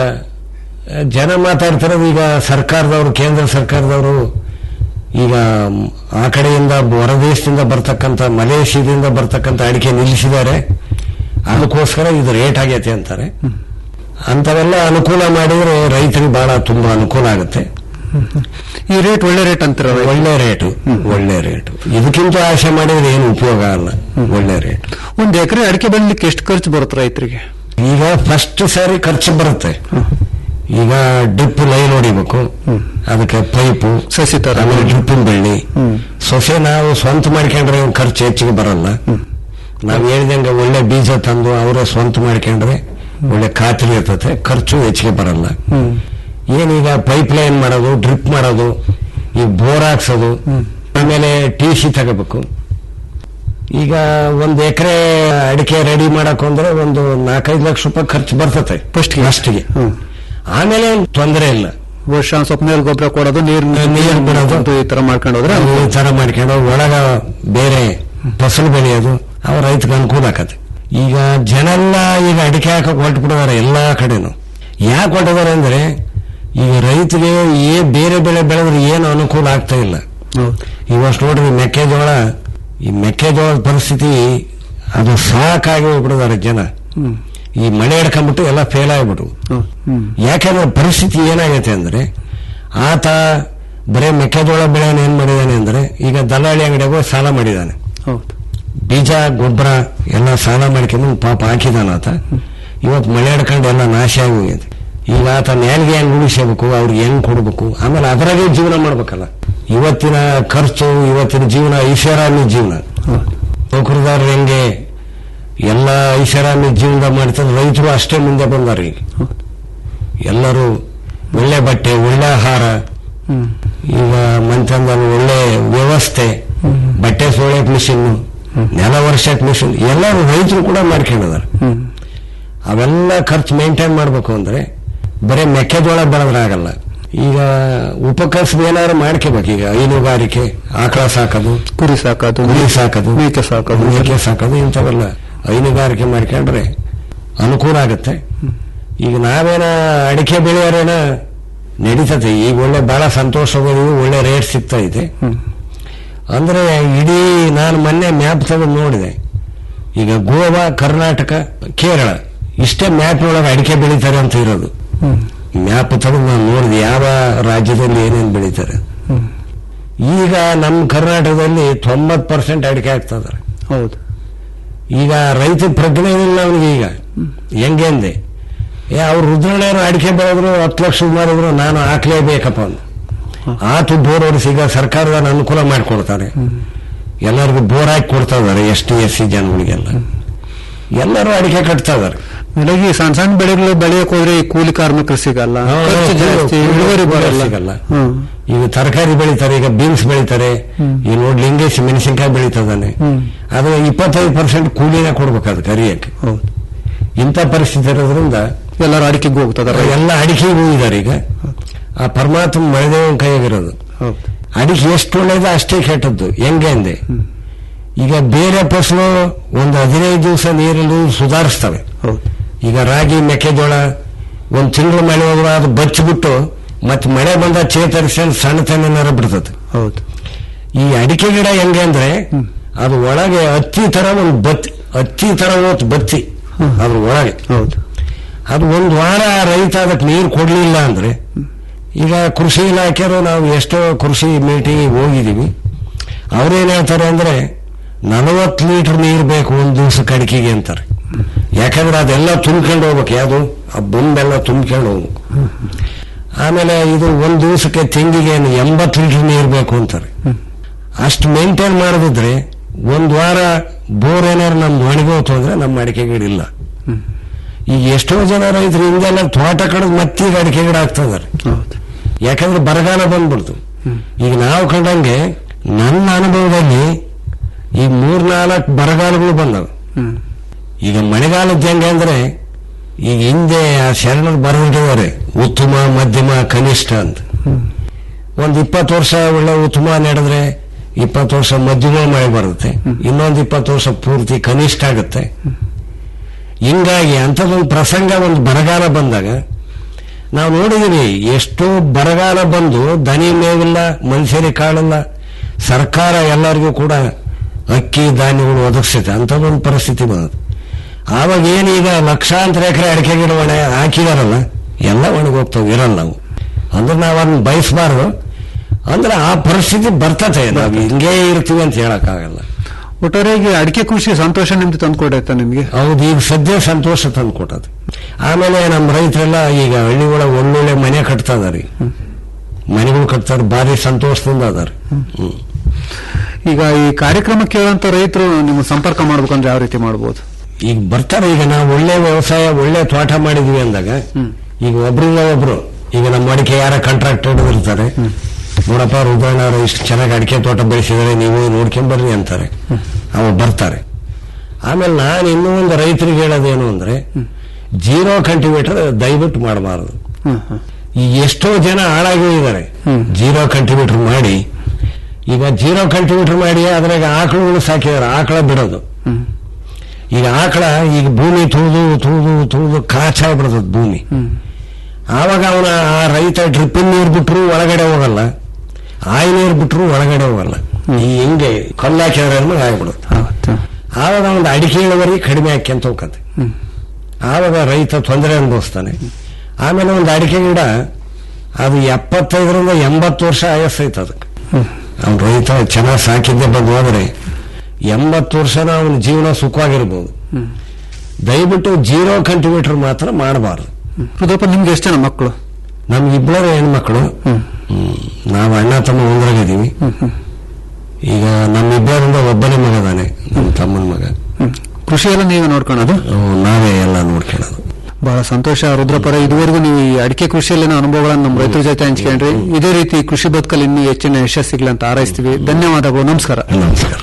ಜನ ಮಾತಾಡ್ತಿರೋದು ಈಗ ಸರ್ಕಾರದವರು ಕೇಂದ್ರ ಸರ್ಕಾರದವರು ಈಗ ಆ ಕಡೆಯಿಂದ ಹೊರದೇಶದಿಂದ ಬರ್ತಕ್ಕಂಥ ಮಲೇಷಿಯಾದಿಂದ ಬರ್ತಕ್ಕಂಥ ಅಡಿಕೆ ನಿಲ್ಲಿಸಿದ್ದಾರೆ ಅದಕ್ಕೋಸ್ಕರ ಇದು ರೇಟ್ ಆಗೈತೆ ಅಂತಾರೆ ಅಂತವೆಲ್ಲ ಅನುಕೂಲ ಮಾಡಿದ್ರೆ ರೈತರಿಗೆ ಬಹಳ ತುಂಬಾ ಅನುಕೂಲ ಆಗುತ್ತೆ ಈ ರೇಟ್ ಒಳ್ಳೆ ರೇಟ್ ಅಂತೀರ ಒಳ್ಳೆ ರೇಟು ಒಳ್ಳೆ ರೇಟು ಇದಕ್ಕಿಂತ ಆಶೆ ಮಾಡಿದ್ರೆ ಏನು ಉಪಯೋಗ ಅಲ್ಲ ಒಳ್ಳೆ ರೇಟ್ ಒಂದ್ ಎಕರೆ ಅಡಿಕೆ ಬೆಳಿಲಿಕ್ಕೆ ಎಷ್ಟು ಖರ್ಚು ಬರುತ್ತೆ ರೈತರಿಗೆ ಈಗ ಫಸ್ಟ್ ಸಾರಿ ಖರ್ಚು ಬರುತ್ತೆ ಈಗ ಡ್ರಿಪ್ ಲೈನ್ ಹೊಡಿಬೇಕು ಅದಕ್ಕೆ ಪೈಪು ಸಸಿ ತರ ಆಮೇಲೆ ಡ್ರಿಪ್ಪಿನ ಬೆಳ್ಳಿ ಸೊಸೆ ನಾವು ಸ್ವಂತ ಮಾಡ್ಕೊಂಡ್ರೆ ಏನ್ ಖರ್ಚು ಹೆಚ್ಚಿಗೆ ಬರಲ್ಲ ನಾವು ಹೇಳ್ದಂಗೆ ಒಳ್ಳೆ ಬೀಜ ತಂದು ಅವರೇ ಸ್ವಂತ ಮಾಡ್ಕೊಂಡ್ರೆ ಒಳ್ಳೆ ಖಾತ್ರಿ ಇರ್ತದೆ ಖರ್ಚು ಹೆಚ್ಚಿಗೆ ಬರಲ್ಲ ಏನೀಗ ಪೈಪ್ ಲೈನ್ ಮಾಡೋದು ಡ್ರಿಪ್ ಮಾಡೋದು ಈ ಬೋರ್ ಹಾಕ್ಸೋದು ಆಮೇಲೆ ಟಿ ಸಿ ತಗೋಬೇಕು ಈಗ ಒಂದ್ ಎಕರೆ ಅಡಿಕೆ ರೆಡಿ ಮಾಡಕ್ ಅಂದ್ರೆ ಒಂದು ನಾಲ್ಕೈದು ಲಕ್ಷ ರೂಪಾಯಿ ಖರ್ಚು ಬರ್ತತೆ ಫಸ್ಟ್ ಫಸ್ಟ್ಗೆ ಆಮೇಲೆ ತೊಂದರೆ ಇಲ್ಲ ವರ್ಷ ಸ್ವಲ್ಪ ಮೇಲ್ ಗೊಬ್ಬರ ಕೊಡೋದು ನೀರು ನೀರು ಬಿಡೋದು ಈ ತರ ಮಾಡ್ಕೊಂಡು ಹೋದ್ರೆ ಈ ತರ ಮಾಡ್ಕೊಂಡು ಒಳಗ ಬೇರೆ ಫಸಲು ಬೆಳೆಯೋದು ಅವ ರೈತಗೆ ಅನುಕೂಲ ಆಗತ್ತೆ ಈಗ ಜನೆಲ್ಲ ಈಗ ಅಡಿಕೆ ಹಾಕಕ್ ಹೊರಟುಬಿಟ್ಟಿದ್ದಾರೆ ಎಲ್ಲಾ ಕಡೆನು ಯಾಕೆ ಹೊರಟಿದ್ದಾರೆ ಅಂದ್ರೆ ಈಗ ರೈತರಿಗೆ ಏ ಬೇರೆ ಬೆಳೆ ಬೆಳೆದ್ರೆ ಏನು ಅನುಕೂಲ ಆಗ್ತಾ ಇಲ್ಲ ಇವಷ್ಟು ನೋಡ್ರಿ ಮೆಕ್ಕೆಜೋಳ ಈ ಮೆಕ್ಕೆಜೋಳದ ಪರಿಸ್ಥಿತಿ ಅದು ಸಾಕಾಗಿ ಹೋಗ್ಬಿಟ್ಟಿದ್ದಾರೆ ಜನ ಈ ಮಳೆ ಹಿಡ್ಕೊಂಡ್ಬಿಟ್ಟು ಎಲ್ಲ ಫೇಲ್ ಆಗ್ಬಿಟ್ಟು ಯಾಕಂದ್ರೆ ಪರಿಸ್ಥಿತಿ ಏನಾಗೈತೆ ಅಂದ್ರೆ ಆತ ಬರೇ ಮೆಕ್ಕೆಜೋಳ ಬೆಳೆನ ಏನ್ ಮಾಡಿದಾನೆ ಅಂದ್ರೆ ಈಗ ದಲ್ಲಾಳಿ ಅಂಗಡಿಯಾಗ ಹೋಗಿ ಸಾಲ ಮಾಡಿದಾನೆ ಹೌದು ಬೀಜ ಗೊಬ್ಬರ ಎಲ್ಲ ಸಾಲ ಮಾಡ್ಕೊಂಡು ಪಾಪ ಹಾಕಿದಾನ ಆತ ಇವತ್ತು ಮಳೆ ಹಿಡ್ಕೊಂಡು ಎಲ್ಲ ನಾಶ ಆಗಿ ಹೋಗಿದೆ ಈಗ ಆತ ನ್ಯಾಲ್ಗೆ ಹೆಂಗ್ ಉಳಿಸಬೇಕು ಅವ್ರಿಗೆ ಹೆಂಗ್ ಕೊಡ್ಬೇಕು ಆಮೇಲೆ ಅದರಾಗೆ ಜೀವನ ಮಾಡ್ಬೇಕಲ್ಲ ಇವತ್ತಿನ ಖರ್ಚು ಇವತ್ತಿನ ಜೀವನ ಐಷಾರಾಮಿ ಜೀವನ ನೌಕರದಾರರು ಹೆಂಗೆ ಎಲ್ಲ ಐಷಾರಾಮಿ ಜೀವನ ಮಾಡ್ತಾರೆ ರೈತರು ಅಷ್ಟೇ ಮುಂದೆ ಬಂದಾರ ಈಗ ಎಲ್ಲರೂ ಒಳ್ಳೆ ಬಟ್ಟೆ ಒಳ್ಳೆ ಆಹಾರ ಈಗ ಮಂತಂದಲ್ಲಿ ಒಳ್ಳೆ ವ್ಯವಸ್ಥೆ ಬಟ್ಟೆ ಸೋಳಕ್ ಮಿಷಿನ್ ನೆಲ ವರ್ಷಕ್ ಮಿಷಿನ್ ಎಲ್ಲರೂ ರೈತರು ಕೂಡ ಮಾಡ್ಕೊಂಡಿದ್ದಾರೆ ಅವೆಲ್ಲ ಖರ್ಚು ಮೇಂಟೈನ್ ಮಾಡ್ಬೇಕು ಅಂದ್ರೆ ಬರೀ ಮೆಕ್ಕೆಜೋಳ ಬೆಳೆದ್ರೆ ಆಗಲ್ಲ ಈಗ ಉಪಕಸಬು ಏನಾದ್ರು ಮಾಡ್ಕೋಬೇಕು ಈಗ ಹೈನುಗಾರಿಕೆ ಆಕಳ ಸಾಕೋದು ಕುರಿ ಸಾಕೋದು ಕುರಿ ಸಾಕೋದು ಮೇಕೆ ಸಾಕೋದು ಮೇಕೆ ಸಾಕೋದು ಇಂಥವೆಲ್ಲ ಹೈನುಗಾರಿಕೆ ಮಾಡ್ಕೊಂಡ್ರೆ ಅನುಕೂಲ ಆಗುತ್ತೆ ಈಗ ನಾವೇನ ಅಡಿಕೆ ಬೆಳೆಯೋರೇನ ನಡೀತದೆ ಈಗ ಒಳ್ಳೆ ಬಹಳ ಸಂತೋಷವಾಗಿದ್ದೀವಿ ಒಳ್ಳೆ ರೇಟ್ ಸಿಗ್ತಾ ಇದೆ ಅಂದ್ರೆ ಇಡೀ ನಾನು ಮೊನ್ನೆ ಮ್ಯಾಪ್ ತೆಗೆದು ನೋಡಿದೆ ಈಗ ಗೋವಾ ಕರ್ನಾಟಕ ಕೇರಳ ಇಷ್ಟೇ ಮ್ಯಾಪ್ ಒಳಗೆ ಅಡಿಕೆ ಬೆಳೀತಾರೆ ಅಂತ ಇರೋದು ಮ್ಯಾಪ್ ತೆಗೆದು ನಾನು ನೋಡಿದೆ ಯಾವ ರಾಜ್ಯದಲ್ಲಿ ಏನೇನು ಬೆಳೀತಾರೆ ಈಗ ನಮ್ಮ ಕರ್ನಾಟಕದಲ್ಲಿ ತೊಂಬತ್ ಪರ್ಸೆಂಟ್ ಅಡಿಕೆ ಆಗ್ತಾ ಇದಾರೆ ಹೌದು ಈಗ ರೈತ ಪ್ರಜ್ಞೆ ಇಲ್ಲ ಅವನಿಗೆ ಈಗ ಹೆಂಗೆ ಅಂದೆ ಏ ಅವ್ರು ರುದ್ರಣ್ಣರು ಅಡಿಕೆ ಬೆಳೆದ್ರು ಹತ್ತು ಲಕ್ಷ ಮಾರಿದ್ರು ನಾನು ಹಾಕ್ಲೇಬೇಕಪ್ಪ ಅಂತ ಆತು ಬೋರ್ ಹೊಡಿಸಿ ಈಗ ಸರ್ಕಾರದ ಅನುಕೂಲ ಮಾಡಿಕೊಡ್ತಾರೆ ಎಲ್ಲರಿಗೂ ಬೋರ್ ಹಾಕಿ ಕೊಡ್ತಾ ಇದಾರೆ ಎಸ್ ಟಿ ಎಸ್ ಸಿ ಜನಗಳಿಗೆಲ್ಲ ಎಲ್ಲರೂ ಅಡಿಕೆ ಕಟ್ತಾ ಇದಾರೆ ಬೆಳಗ್ಗೆ ಸಣ್ಣ ಸಣ್ಣ ಬೆಳೆಗಳು ಬೆಳೆಯಕ್ ಹೋದ್ರೆ ಈ ಕೂಲಿ ಕಾರ್ಮಿಕರು ಸಿಗಲ್ಲ ಖರ್ಚು ಜಾಸ್ತಿ ಇಳುವರಿ ಬರಲ್ಲ ಸಿಗಲ್ಲ ಹ್ಮ್. ಈಗ ತರಕಾರಿ ಬೆಳಿತಾರೆ ಈಗ ಬೀನ್ಸ್ ಬೆಳಿತಾರೆ ಈಗ ನೋಡಿ ಲಿಂಗೇಶ್ ಮೆಣಸಿನ್ಕಾಯಿ ಬೆಳೀತದಾನೆ ಅದು ಇಪ್ಪತ್ತೈದು ಪರ್ಸೆಂಟ್ ಕೂಲಿನೇ ಕೊಡ್ಬೇಕು ಅದು ಕರಿಯಕ್ಕೆ ಹೌದು ಇಂಥ ಪರಿಸ್ಥಿತಿ ಇರೋದ್ರಿಂದ ಎಲ್ಲರೂ ಅಡಿಕೆಗೆ ಹೋಗ್ತದಾರೆ ಎಲ್ಲ ಅಡಿಕೆಗೆ ಹೋಗಿದ್ದಾರೆ ಈಗ ಆ ಪರಮಾತ್ಮ ಮಳೆದೇವನ ಕೈಯಾಗಿರೋದು ಹೌದು ಅಡಿಕೆ ಎಷ್ಟು ಒಳ್ಳೇದು ಅಷ್ಟೇ ಕೆಟ್ಟದ್ದು ಹೆಂಗೆ ಅಂದೆ ಈಗ ಬೇರೆ ಫಸಲು ಒಂದು ಹದಿನೈದು ದಿವಸ ನೀರಲ್ಲಿ ಸುಧಾರಿಸ್ತವೆ ಹೌದು ಈಗ ರಾಗಿ ಮೆಕ್ಕೆಜೋಳ ಒಂದು ತಿಂಗಳು ಮಳೆ ಹೋದ್ರೆ ಅದು ಬಚ್ಚಿಬಿಟ್ಟು ಮತ್ತೆ ಮಳೆ ಬಂದ ಚೇತರಿಸಿ ಸಣ್ಣ ತಣ್ಣನಾರ ಬಿಡ್ತದೆ ಹೌದು ಈ ಅಡಿಕೆ ಗಿಡ ಹೆಂಗೆ ಅಂದ್ರೆ ಅದು ಒಳಗೆ ಹತ್ತಿ ತರ ಒಂದು ಬತ್ತಿ ಹತ್ತಿ ತರ ಹೋತ್ ಬತ್ತಿ ಅದ್ರ ಒಳಗೆ ಹೌದು ಅದು ಒಂದು ವಾರ ರೈತ ಅದಕ್ಕೆ ನೀರು ಕೊಡ್ಲಿಲ್ಲ ಅಂದ್ರೆ ಈಗ ಕೃಷಿ ಇಲಾಖೆಯವರು ನಾವು ಎಷ್ಟೋ ಕೃಷಿ ಮೀಟಿಂಗ್ ಹೋಗಿದೀವಿ ಅವ್ರೇನ್ ಹೇಳ್ತಾರೆ ಅಂದ್ರೆ ನಲವತ್ತು ಲೀಟರ್ ನೀರು ಬೇಕು ಒಂದು ದಿವಸಕ್ಕೆ ಅಡಿಕೆಗೆ ಅಂತಾರೆ ಯಾಕಂದ್ರೆ ಅದೆಲ್ಲ ತುಂಬ್ಕೊಂಡು ಹೋಗ್ಬೇಕು ಯಾವುದು ಆ ಬೊಂಬೆಲ್ಲ ತುಂಬ್ಕೊಂಡು ಹೋಗ್ಬೇಕು ಆಮೇಲೆ ಇದು ಒಂದು ದಿವಸಕ್ಕೆ ತೆಂಗಿಗೆ ಎಂಬತ್ತು ಲೀಟರ್ ನೀರು ಬೇಕು ಅಂತಾರೆ ಅಷ್ಟು ಮೇಂಟೈನ್ ಮಾಡದಿದ್ರೆ ಒಂದ್ ವಾರ ಬೋರ್ ಏನಾರು ನಮ್ದು ಒಣಗೋತು ಅಂದ್ರೆ ನಮ್ಮ ಅಡಿಕೆ ಗಿಡ ಇಲ್ಲ ಈಗ ಎಷ್ಟೋ ಜನ ರೈತರು ಹಿಂದೆಲ್ಲ ತೋಟ ಕಡೆದು ಮತ್ತೀಗ ಅಡಿಕೆ ಗಿಡ ಆಗ್ತಾ ಇದಾರೆ ಹೌದು ಯಾಕಂದ್ರೆ ಬರಗಾಲ ಬಂದ್ಬಿಡ್ತು ಈಗ ನಾವು ಕಂಡಂಗೆ ನನ್ನ ಅನುಭವದಲ್ಲಿ ಈ ಮೂರ್ನಾಲ್ಕು ಬರಗಾಲಗಳು ಬಂದವು ಹ್ಮ್ ಈಗ ಮಳೆಗಾಲದ ಹೆಂಗೆ ಅಂದ್ರೆ ಈಗ ಹಿಂದೆ ಆ ಶರಣರು ಬರೆದಿಟ್ಟಿದ್ದಾರೆ ಉತ್ತಮ ಮಧ್ಯಮ ಕನಿಷ್ಠ ಅಂತ ಒಂದ್ ಇಪ್ಪತ್ತು ವರ್ಷ ಒಳ್ಳೆ ಉತ್ತಮ ನಡೆದ್ರೆ ಇಪ್ಪತ್ತು ವರ್ಷ ಮಧ್ಯಮ ಮಳೆ ಬರುತ್ತೆ ಇನ್ನೊಂದು ಇಪ್ಪತ್ತು ವರ್ಷ ಪೂರ್ತಿ ಕನಿಷ್ಠ ಆಗುತ್ತೆ ಹಿಂಗಾಗಿ ಅಂಥದ್ದೊಂದು ಪ್ರಸಂಗ ಒಂದು ಬರಗಾಲ ಬಂದಾಗ ನಾವು ನೋಡಿದೀವಿ ಎಷ್ಟೋ ಬರಗಾಲ ಬಂದು ದನಿ ಮೇವಿಲ್ಲ ಮನುಷ್ಯರಿಗೆ ಕಾಳಿಲ್ಲ ಸರ್ಕಾರ ಎಲ್ಲರಿಗೂ ಕೂಡ ಅಕ್ಕಿ ಧಾನ್ಯಗಳು ಒದಗಿಸುತ್ತೆ ಅಂಥದ್ದೊಂದು ಪರಿಸ್ಥಿತಿ ಬಂದದ್ದು ಆವಾಗ ಏನೀಗ ಲಕ್ಷಾಂತರ ಎಕರೆ ಅಡಿಕೆ ಗಿಡ ಒಣ ಹಾಕಿದಾರಲ್ಲ ಎಲ್ಲ ಒಣಗೋಗ್ತಾವೆ ಇರಲ್ಲ ನಾವು ಅಂದ್ರೆ ನಾವು ಅದನ್ನ ಬಯಸಬಾರ್ದು ಅಂದ್ರೆ ಆ ಪರಿಸ್ಥಿತಿ ಬರ್ತತೆ ನಾವು ಹಿಂಗೇ ಇರ್ತೀವಿ ಅಂತ ಹೇಳಕ್ಕಾಗಲ್ಲ ಒಟ್ಟಾರೆಯಾಗಿ ಅಡಿಕೆ ಕೃಷಿ ಸಂತೋಷ ನಿಮ್ದು ತಂದ್ಕೊಡೈತಾ ನಿಮ್ಗೆ ಹೌದು ಈಗ ಸದ್ಯ ಸಂತೋಷ ತಂದು ಕೊಟ್ಟದು ಆಮೇಲೆ ನಮ್ಮ ರೈತರೆಲ್ಲ ಈಗ ಹಳ್ಳಿ ಒಳಗೆ ಒಳ್ಳೊಳ್ಳೆ ಮನೆ ಕಟ್ತಾ ಇದಾರೆ ಮನೆಗಳು ಕಟ್ತಾರೆ ಭಾರಿ ಸಂತೋಷದಿಂದ ಅದಾರೆ ಹ್ಮ್ ಈಗ ಈ ಕಾರ್ಯಕ್ರಮ ಕೇಳಂತ ರೈತರು ನಿಮ್ಮ ಸಂಪರ್ಕ ಮಾಡ್ಬೇಕಂದ್ರೆ ಯಾವ ರೀತಿ ಮಾಡ್ಬೋದು ಈಗ ಬರ್ತಾರೆ ಈಗ ನಾವು ಒಳ್ಳೆ ವ್ಯವಸಾಯ ಒಳ್ಳೆ ತೋಟ ಮಾಡಿದ್ವಿ ಅಂದಾಗ ಈಗ ಒಬ್ರಿಂದ ಒಬ್ರು ಈಗ ನಮ್ಮ ಅಡಿಕೆ ಯಾರ ಕಾಂಟ್ರಾಕ್ಟ್ ಇರ್ತಾರೆ ನೋಡಪ್ಪ ರುದ್ರಣ್ಣ ಅವರು ಇಷ್ಟು ಚೆನ್ನಾಗಿ ಅಡಿಕೆ ತೋಟ ಬೆಳೆಸಿದರೆ ನೀವು ನೋಡ್ಕೊಂಬರ್ರಿ ಅಂತಾರೆ ಅವು ಬರ್ತಾರೆ ಆಮೇಲೆ ನಾನು ಇನ್ನೂ ಒಂದು ರೈತರಿಗೆ ಹೇಳೋದೇನು ಅಂದ್ರೆ ಜೀರೋ ಕಲ್ಟಿವೇಟರ್ ದಯವಿಟ್ಟು ಮಾಡಬಾರದು ಈ ಎಷ್ಟೋ ಜನ ಹಾಳಾಗಿ ಇದ್ದಾರೆ ಜೀರೋ ಕಲ್ಟಿವೇಟರ್ ಮಾಡಿ ಈಗ ಜೀರೋ ಕಲ್ಟಿವೇಟರ್ ಮಾಡಿ ಅದ್ರಾಗ ಆಕಳುಗಳು ಸಾಕಿದಾರೆ ಆಕಳ ಬಿಡೋದು ಈಗ ಆಕಳ ಈಗ ಭೂಮಿ ತುಳಿದು ತುಳಿದು ತುಳಿದು ಕಾಚಾಗ್ಬಿಡ್ತದ ಭೂಮಿ ಆವಾಗ ಅವನ ಆ ರೈತ ಡ್ರಿಪ್ಪಿನ ನೀರು ಬಿಟ್ರು ಒಳಗಡೆ ಹೋಗಲ್ಲ ಆಯ್ ನೀರು ಬಿಟ್ರು ಒಳಗಡೆ ಹೋಗಲ್ಲ ಈ ಹಿಂಗೆ ಕೊಲ್ಲಾಕಿದ್ರೆ ಆಗ್ಬಿಡುತ್ತೆ ಆವಾಗ ಒಂದು ಅಡಿಕೆ ಇಳುವರಿ ಕಡಿಮೆ ಆಕ್ಯಂತ ಹೋಗತ್ತೆ ಆವಾಗ ರೈತ ತೊಂದರೆ ಅನುಭವಿಸ್ತಾನೆ ಆಮೇಲೆ ಒಂದು ಅಡಿಕೆ ಗಿಡ ಅದು ಎಪ್ಪತ್ತೈದರಿಂದ ಎಂಬತ್ತು ವರ್ಷ ಆಯಸ್ಸೈತೆ ಅದಕ್ಕೆ ಅವ್ನ ರೈತ ಚೆನ್ನಾಗಿ ಸಾಕಿದ್ದೆ ಬಂದು ಹೋದ್ರೆ ಎಂಬತ್ತು ವರ್ಷನ ಅವನ ಜೀವನ ಸುಖವಾಗಿರ್ಬೋದು ದಯವಿಟ್ಟು ಜೀರೋ ಕಂಟಿವೇಟರ್ ಮಾತ್ರ ಮಾಡಬಾರ್ದು ರುದ್ರಪ್ಪ ನಿಮ್ಗೆ ಎಷ್ಟು ಜನ ಮಕ್ಕಳು ನಮ್ಗೆ ಇಬ್ಬರು ಹೆಣ್ಮಕ್ಳು ನಾವು ಅಣ್ಣ ತಮ್ಮ ಒಂದ್ರಾಗಿದ್ದೀವಿ ಈಗ ನಮ್ಮಿಬ್ಬರಿಂದ ಒಬ್ಬನೇ ಮಗ ಅದಾನೆ ನಮ್ಮ ತಮ್ಮನ ಮಗ ಕೃಷಿ ಎಲ್ಲ ನೀವೇ ನೋಡ್ಕೊಳ್ಳೋದು ಅವ್ನು ನಾವೇ ಎಲ್ಲ ನೋಡ್ಕೊಳ್ಳೋದು ಬಹಳ ಸಂತೋಷ ರುದ್ರಪರ ಇದುವರೆಗೂ ನೀವು ಈ ಅಡಿಕೆ ಕೃಷಿಯಲ್ಲಿನ ಅನುಭವಗಳನ್ನು ನಮ್ಮ ರೈತರ ಜೊತೆ ಹಂಚ್ಕೊಂಡ್ರಿ ಇದೇ ರೀತಿ ಕೃಷಿ ಬದುಕಲ್ಲಿ ಇನ್ನೂ ಹೆಚ್ಚಿನ ಯಶಸ್ಸಿಗ್ಲಿ ಅಂತ ಹಾರೈಸ್ತೀವಿ ಧನ್ಯವಾದಗಳು ನಮಸ್ಕಾರ ನಮಸ್ಕಾರ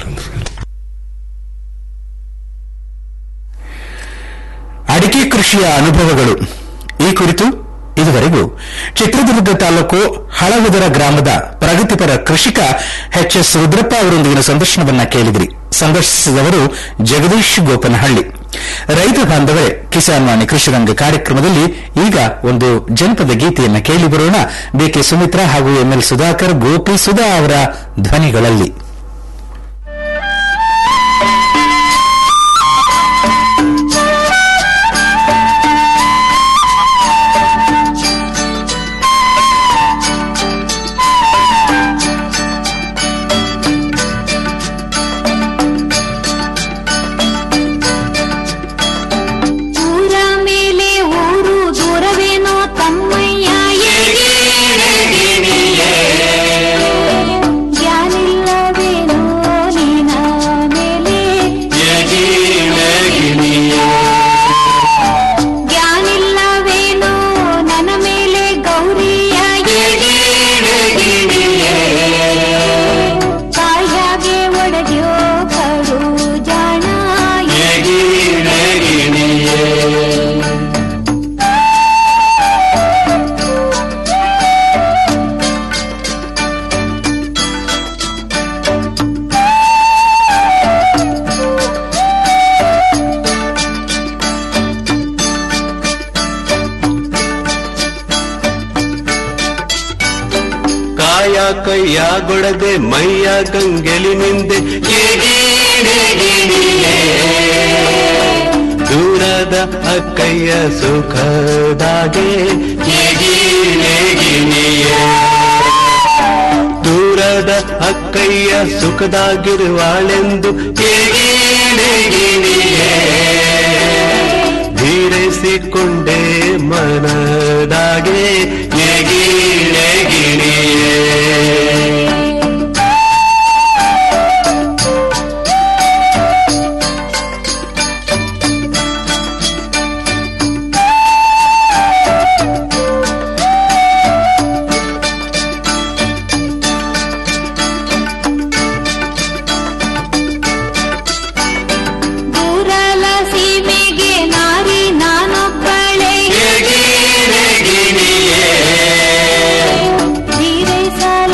ಅಡಿಕೆ ಕೃಷಿಯ ಅನುಭವಗಳು ಈ ಕುರಿತು ಇದುವರೆಗೂ ಚಿತ್ರದುರ್ಗ ತಾಲೂಕು ಹಳವುದರ ಗ್ರಾಮದ ಪ್ರಗತಿಪರ ಕೃಷಿಕ ಎಚ್ ಎಸ್ ರುದ್ರಪ್ಪ ಅವರೊಂದಿಗಿನ ಸಂದರ್ಶನವನ್ನ ಕೇಳಿದ್ರಿ ಸಂದರ್ಶಿಸಿದವರು ಜಗದೀಶ್ ಗೋಪನಹಳ್ಳಿ ರೈತ ಬಾಂಧವರೇ ಕಿಸಾನ್ ವಾಣಿ ಕೃಷಿರಂಗ ಕಾರ್ಯಕ್ರಮದಲ್ಲಿ ಈಗ ಒಂದು ಜನಪದ ಗೀತೆಯನ್ನ ಕೇಳಿ ಬರೋಣ ಬಿಕೆ ಸುಮಿತ್ರಾ ಹಾಗೂ ಎಂಎಲ್ ಸುಧಾಕರ್ ಗೋಪಿ ಸುಧಾ ಅವರ ಧ್ವನಿಗಳಲ್ಲಿ ಊರ ಮೇಲೆ ಊರು ದೂರವೇನೋ ತಮ್ಮಯ್ಯ ಜ್ಞಾನಿಲ್ಲವೇನೋ ನಿನ ಮೇಲೆ ಜ್ಞಾನಿಲ್ಲವೇನೋ ನನ್ನ ಮೇಲೆ ಗೌರಿಯ ತಾಯಿಯಾಗೆ ಒಡೆದ್ಯೋ ಕಡು ಜಾಣ ಕಾಯ ಕೈಯ ಗೊಡದೆ ಮೈಯ ಗಂಗೆಲಿ ನಿಂದೆ ದೂರದ ಅಕ್ಕಯ್ಯ ಸುಖದಾಗೆ ದೂರದ ಅಕ್ಕಯ್ಯ ಸುಖದಾಗಿರುವಾಳೆಂದು ಧೀರಿಸಿಕೊಂಡೆ ಮನದಾಗೆ ಎಗಿಣೆ ಗಿಣಿಯೇ ದೂರಲ ಸೀಮೆಗೆ ನಾರಿ ನಾನೊಬ್ಬಳೆ ಧೀರೈಸಲ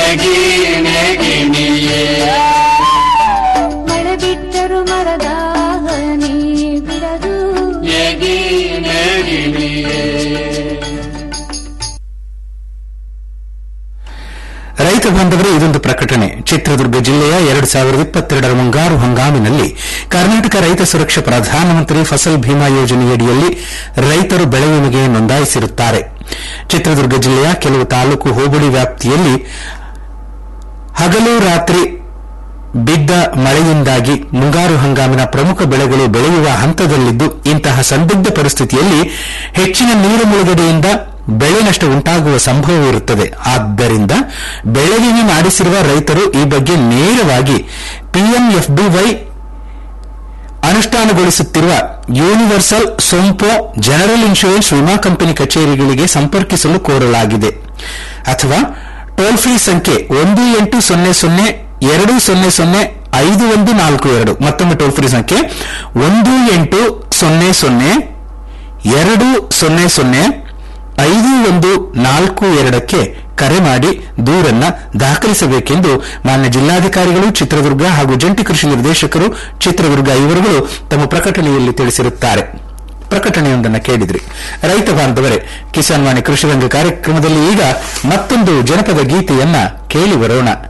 ನೆಗಿ ನೆಗಿ ನೀಯೇ ಮಳೆ ಬಿಟ್ಟರು ಮರದಾಗ ನೀ ಬಿಡದು ನೆಗಿ ನೆಗಿ ನೀಯೇ ರೈತ ಬಾಂಧವರೇ ಇದೊಂದು ಪ್ರಕಟಣೆ ಚಿತ್ರದುರ್ಗ ಜಿಲ್ಲೆಯ ಎರಡು ಸಾವಿರದ ಇಪ್ಪತ್ತೆರಡರ ಮುಂಗಾರು ಹಂಗಾಮಿನಲ್ಲಿ ಕರ್ನಾಟಕ ರೈತ ಸುರಕ್ಷಾ ಪ್ರಧಾನಮಂತ್ರಿ ಫಸಲ್ ಭೀಮಾ ಯೋಜನೆಯಡಿಯಲ್ಲಿ ರೈತರು ಬೆಳೆ ವಿಮೆಗೆ ನೋಂದಾಯಿಸಿರುತ್ತಾರೆ ಚಿತ್ರದುರ್ಗ ಜಿಲ್ಲೆಯ ಕೆಲವು ತಾಲೂಕು ಹೋಬಳಿ ವ್ಯಾಪ್ತಿಯಲ್ಲಿ ಹಗಲು ರಾತ್ರಿ ಬಿದ್ದ ಮಳೆಯಿಂದಾಗಿ ಮುಂಗಾರು ಹಂಗಾಮಿನ ಪ್ರಮುಖ ಬೆಳೆಗಳು ಬೆಳೆಯುವ ಹಂತದಲ್ಲಿದ್ದು ಇಂತಹ ಸಂದಿಗ್ಧ ಪರಿಸ್ಥಿತಿಯಲ್ಲಿ ಹೆಚ್ಚಿನ ನೀರು ಮುಳುಗಡೆಯಿಂದ ಬೆಳೆ ನಷ್ಟ ಉಂಟಾಗುವ ಸಂಭವವಿರುತ್ತದೆ ಆದ್ದರಿಂದ ಬೆಳೆ ವಿಮೆ ಮಾಡಿಸಿರುವ ರೈತರು ಈ ಬಗ್ಗೆ ನೇರವಾಗಿ ಪಿಎಂಎಫ್ಬಿವೈ ಅನುಷ್ಠಾನಗೊಳಿಸುತ್ತಿರುವ ಯೂನಿವರ್ಸಲ್ ಸೊಂಪೋ ಜನರಲ್ ಇನ್ಶೂರೆನ್ಸ್ ವಿಮಾ ಕಂಪನಿ ಕಚೇರಿಗಳಿಗೆ ಸಂಪರ್ಕಿಸಲು ಕೋರಲಾಗಿದೆ ಅಥವಾ ಟೋಲ್ ಫ್ರೀ ಸಂಖ್ಯೆ ಒಂದು ಎಂಟು ಸೊನ್ನೆ ಸೊನ್ನೆ ಎರಡು ಸೊನ್ನೆ ಸೊನ್ನೆ ಐದು ಒಂದು ನಾಲ್ಕು ಎರಡು ಮತ್ತೊಮ್ಮೆ ಟೋಲ್ ಫ್ರೀ ಸಂಖ್ಯೆ ಒಂದು ಎಂಟು ಸೊನ್ನೆ ಸೊನ್ನೆ ಎರಡು ಸೊನ್ನೆ ಸೊನ್ನೆ ಐದು ಒಂದು ನಾಲ್ಕು ಎರಡಕ್ಕೆ ಕರೆ ಮಾಡಿ ದೂರನ್ನ ದಾಖಲಿಸಬೇಕೆಂದು ಮಾನ್ಯ ಜಿಲ್ಲಾಧಿಕಾರಿಗಳು ಚಿತ್ರದುರ್ಗ ಹಾಗೂ ಜಂಟಿ ಕೃಷಿ ನಿರ್ದೇಶಕರು ಚಿತ್ರದುರ್ಗ ಇವರುಗಳು ತಮ್ಮ ಪ್ರಕಟಣೆಯಲ್ಲಿ ತಿಳಿಸಿರುತ್ತಾರೆ ಪ್ರಕಟಣೆಯೊಂದನ್ನು ಕೇಳಿದ್ರಿ ರೈತ ಬಾಂಧವರೇ ಕಿಸಾನ್ ವಾಣಿ ಕೃಷಿ ರಂಗ ಕಾರ್ಯಕ್ರಮದಲ್ಲಿ ಈಗ ಮತ್ತೊಂದು ಜನಪದ ಗೀತೆಯನ್ನ ಕೇಳಿ ಬರೋಣ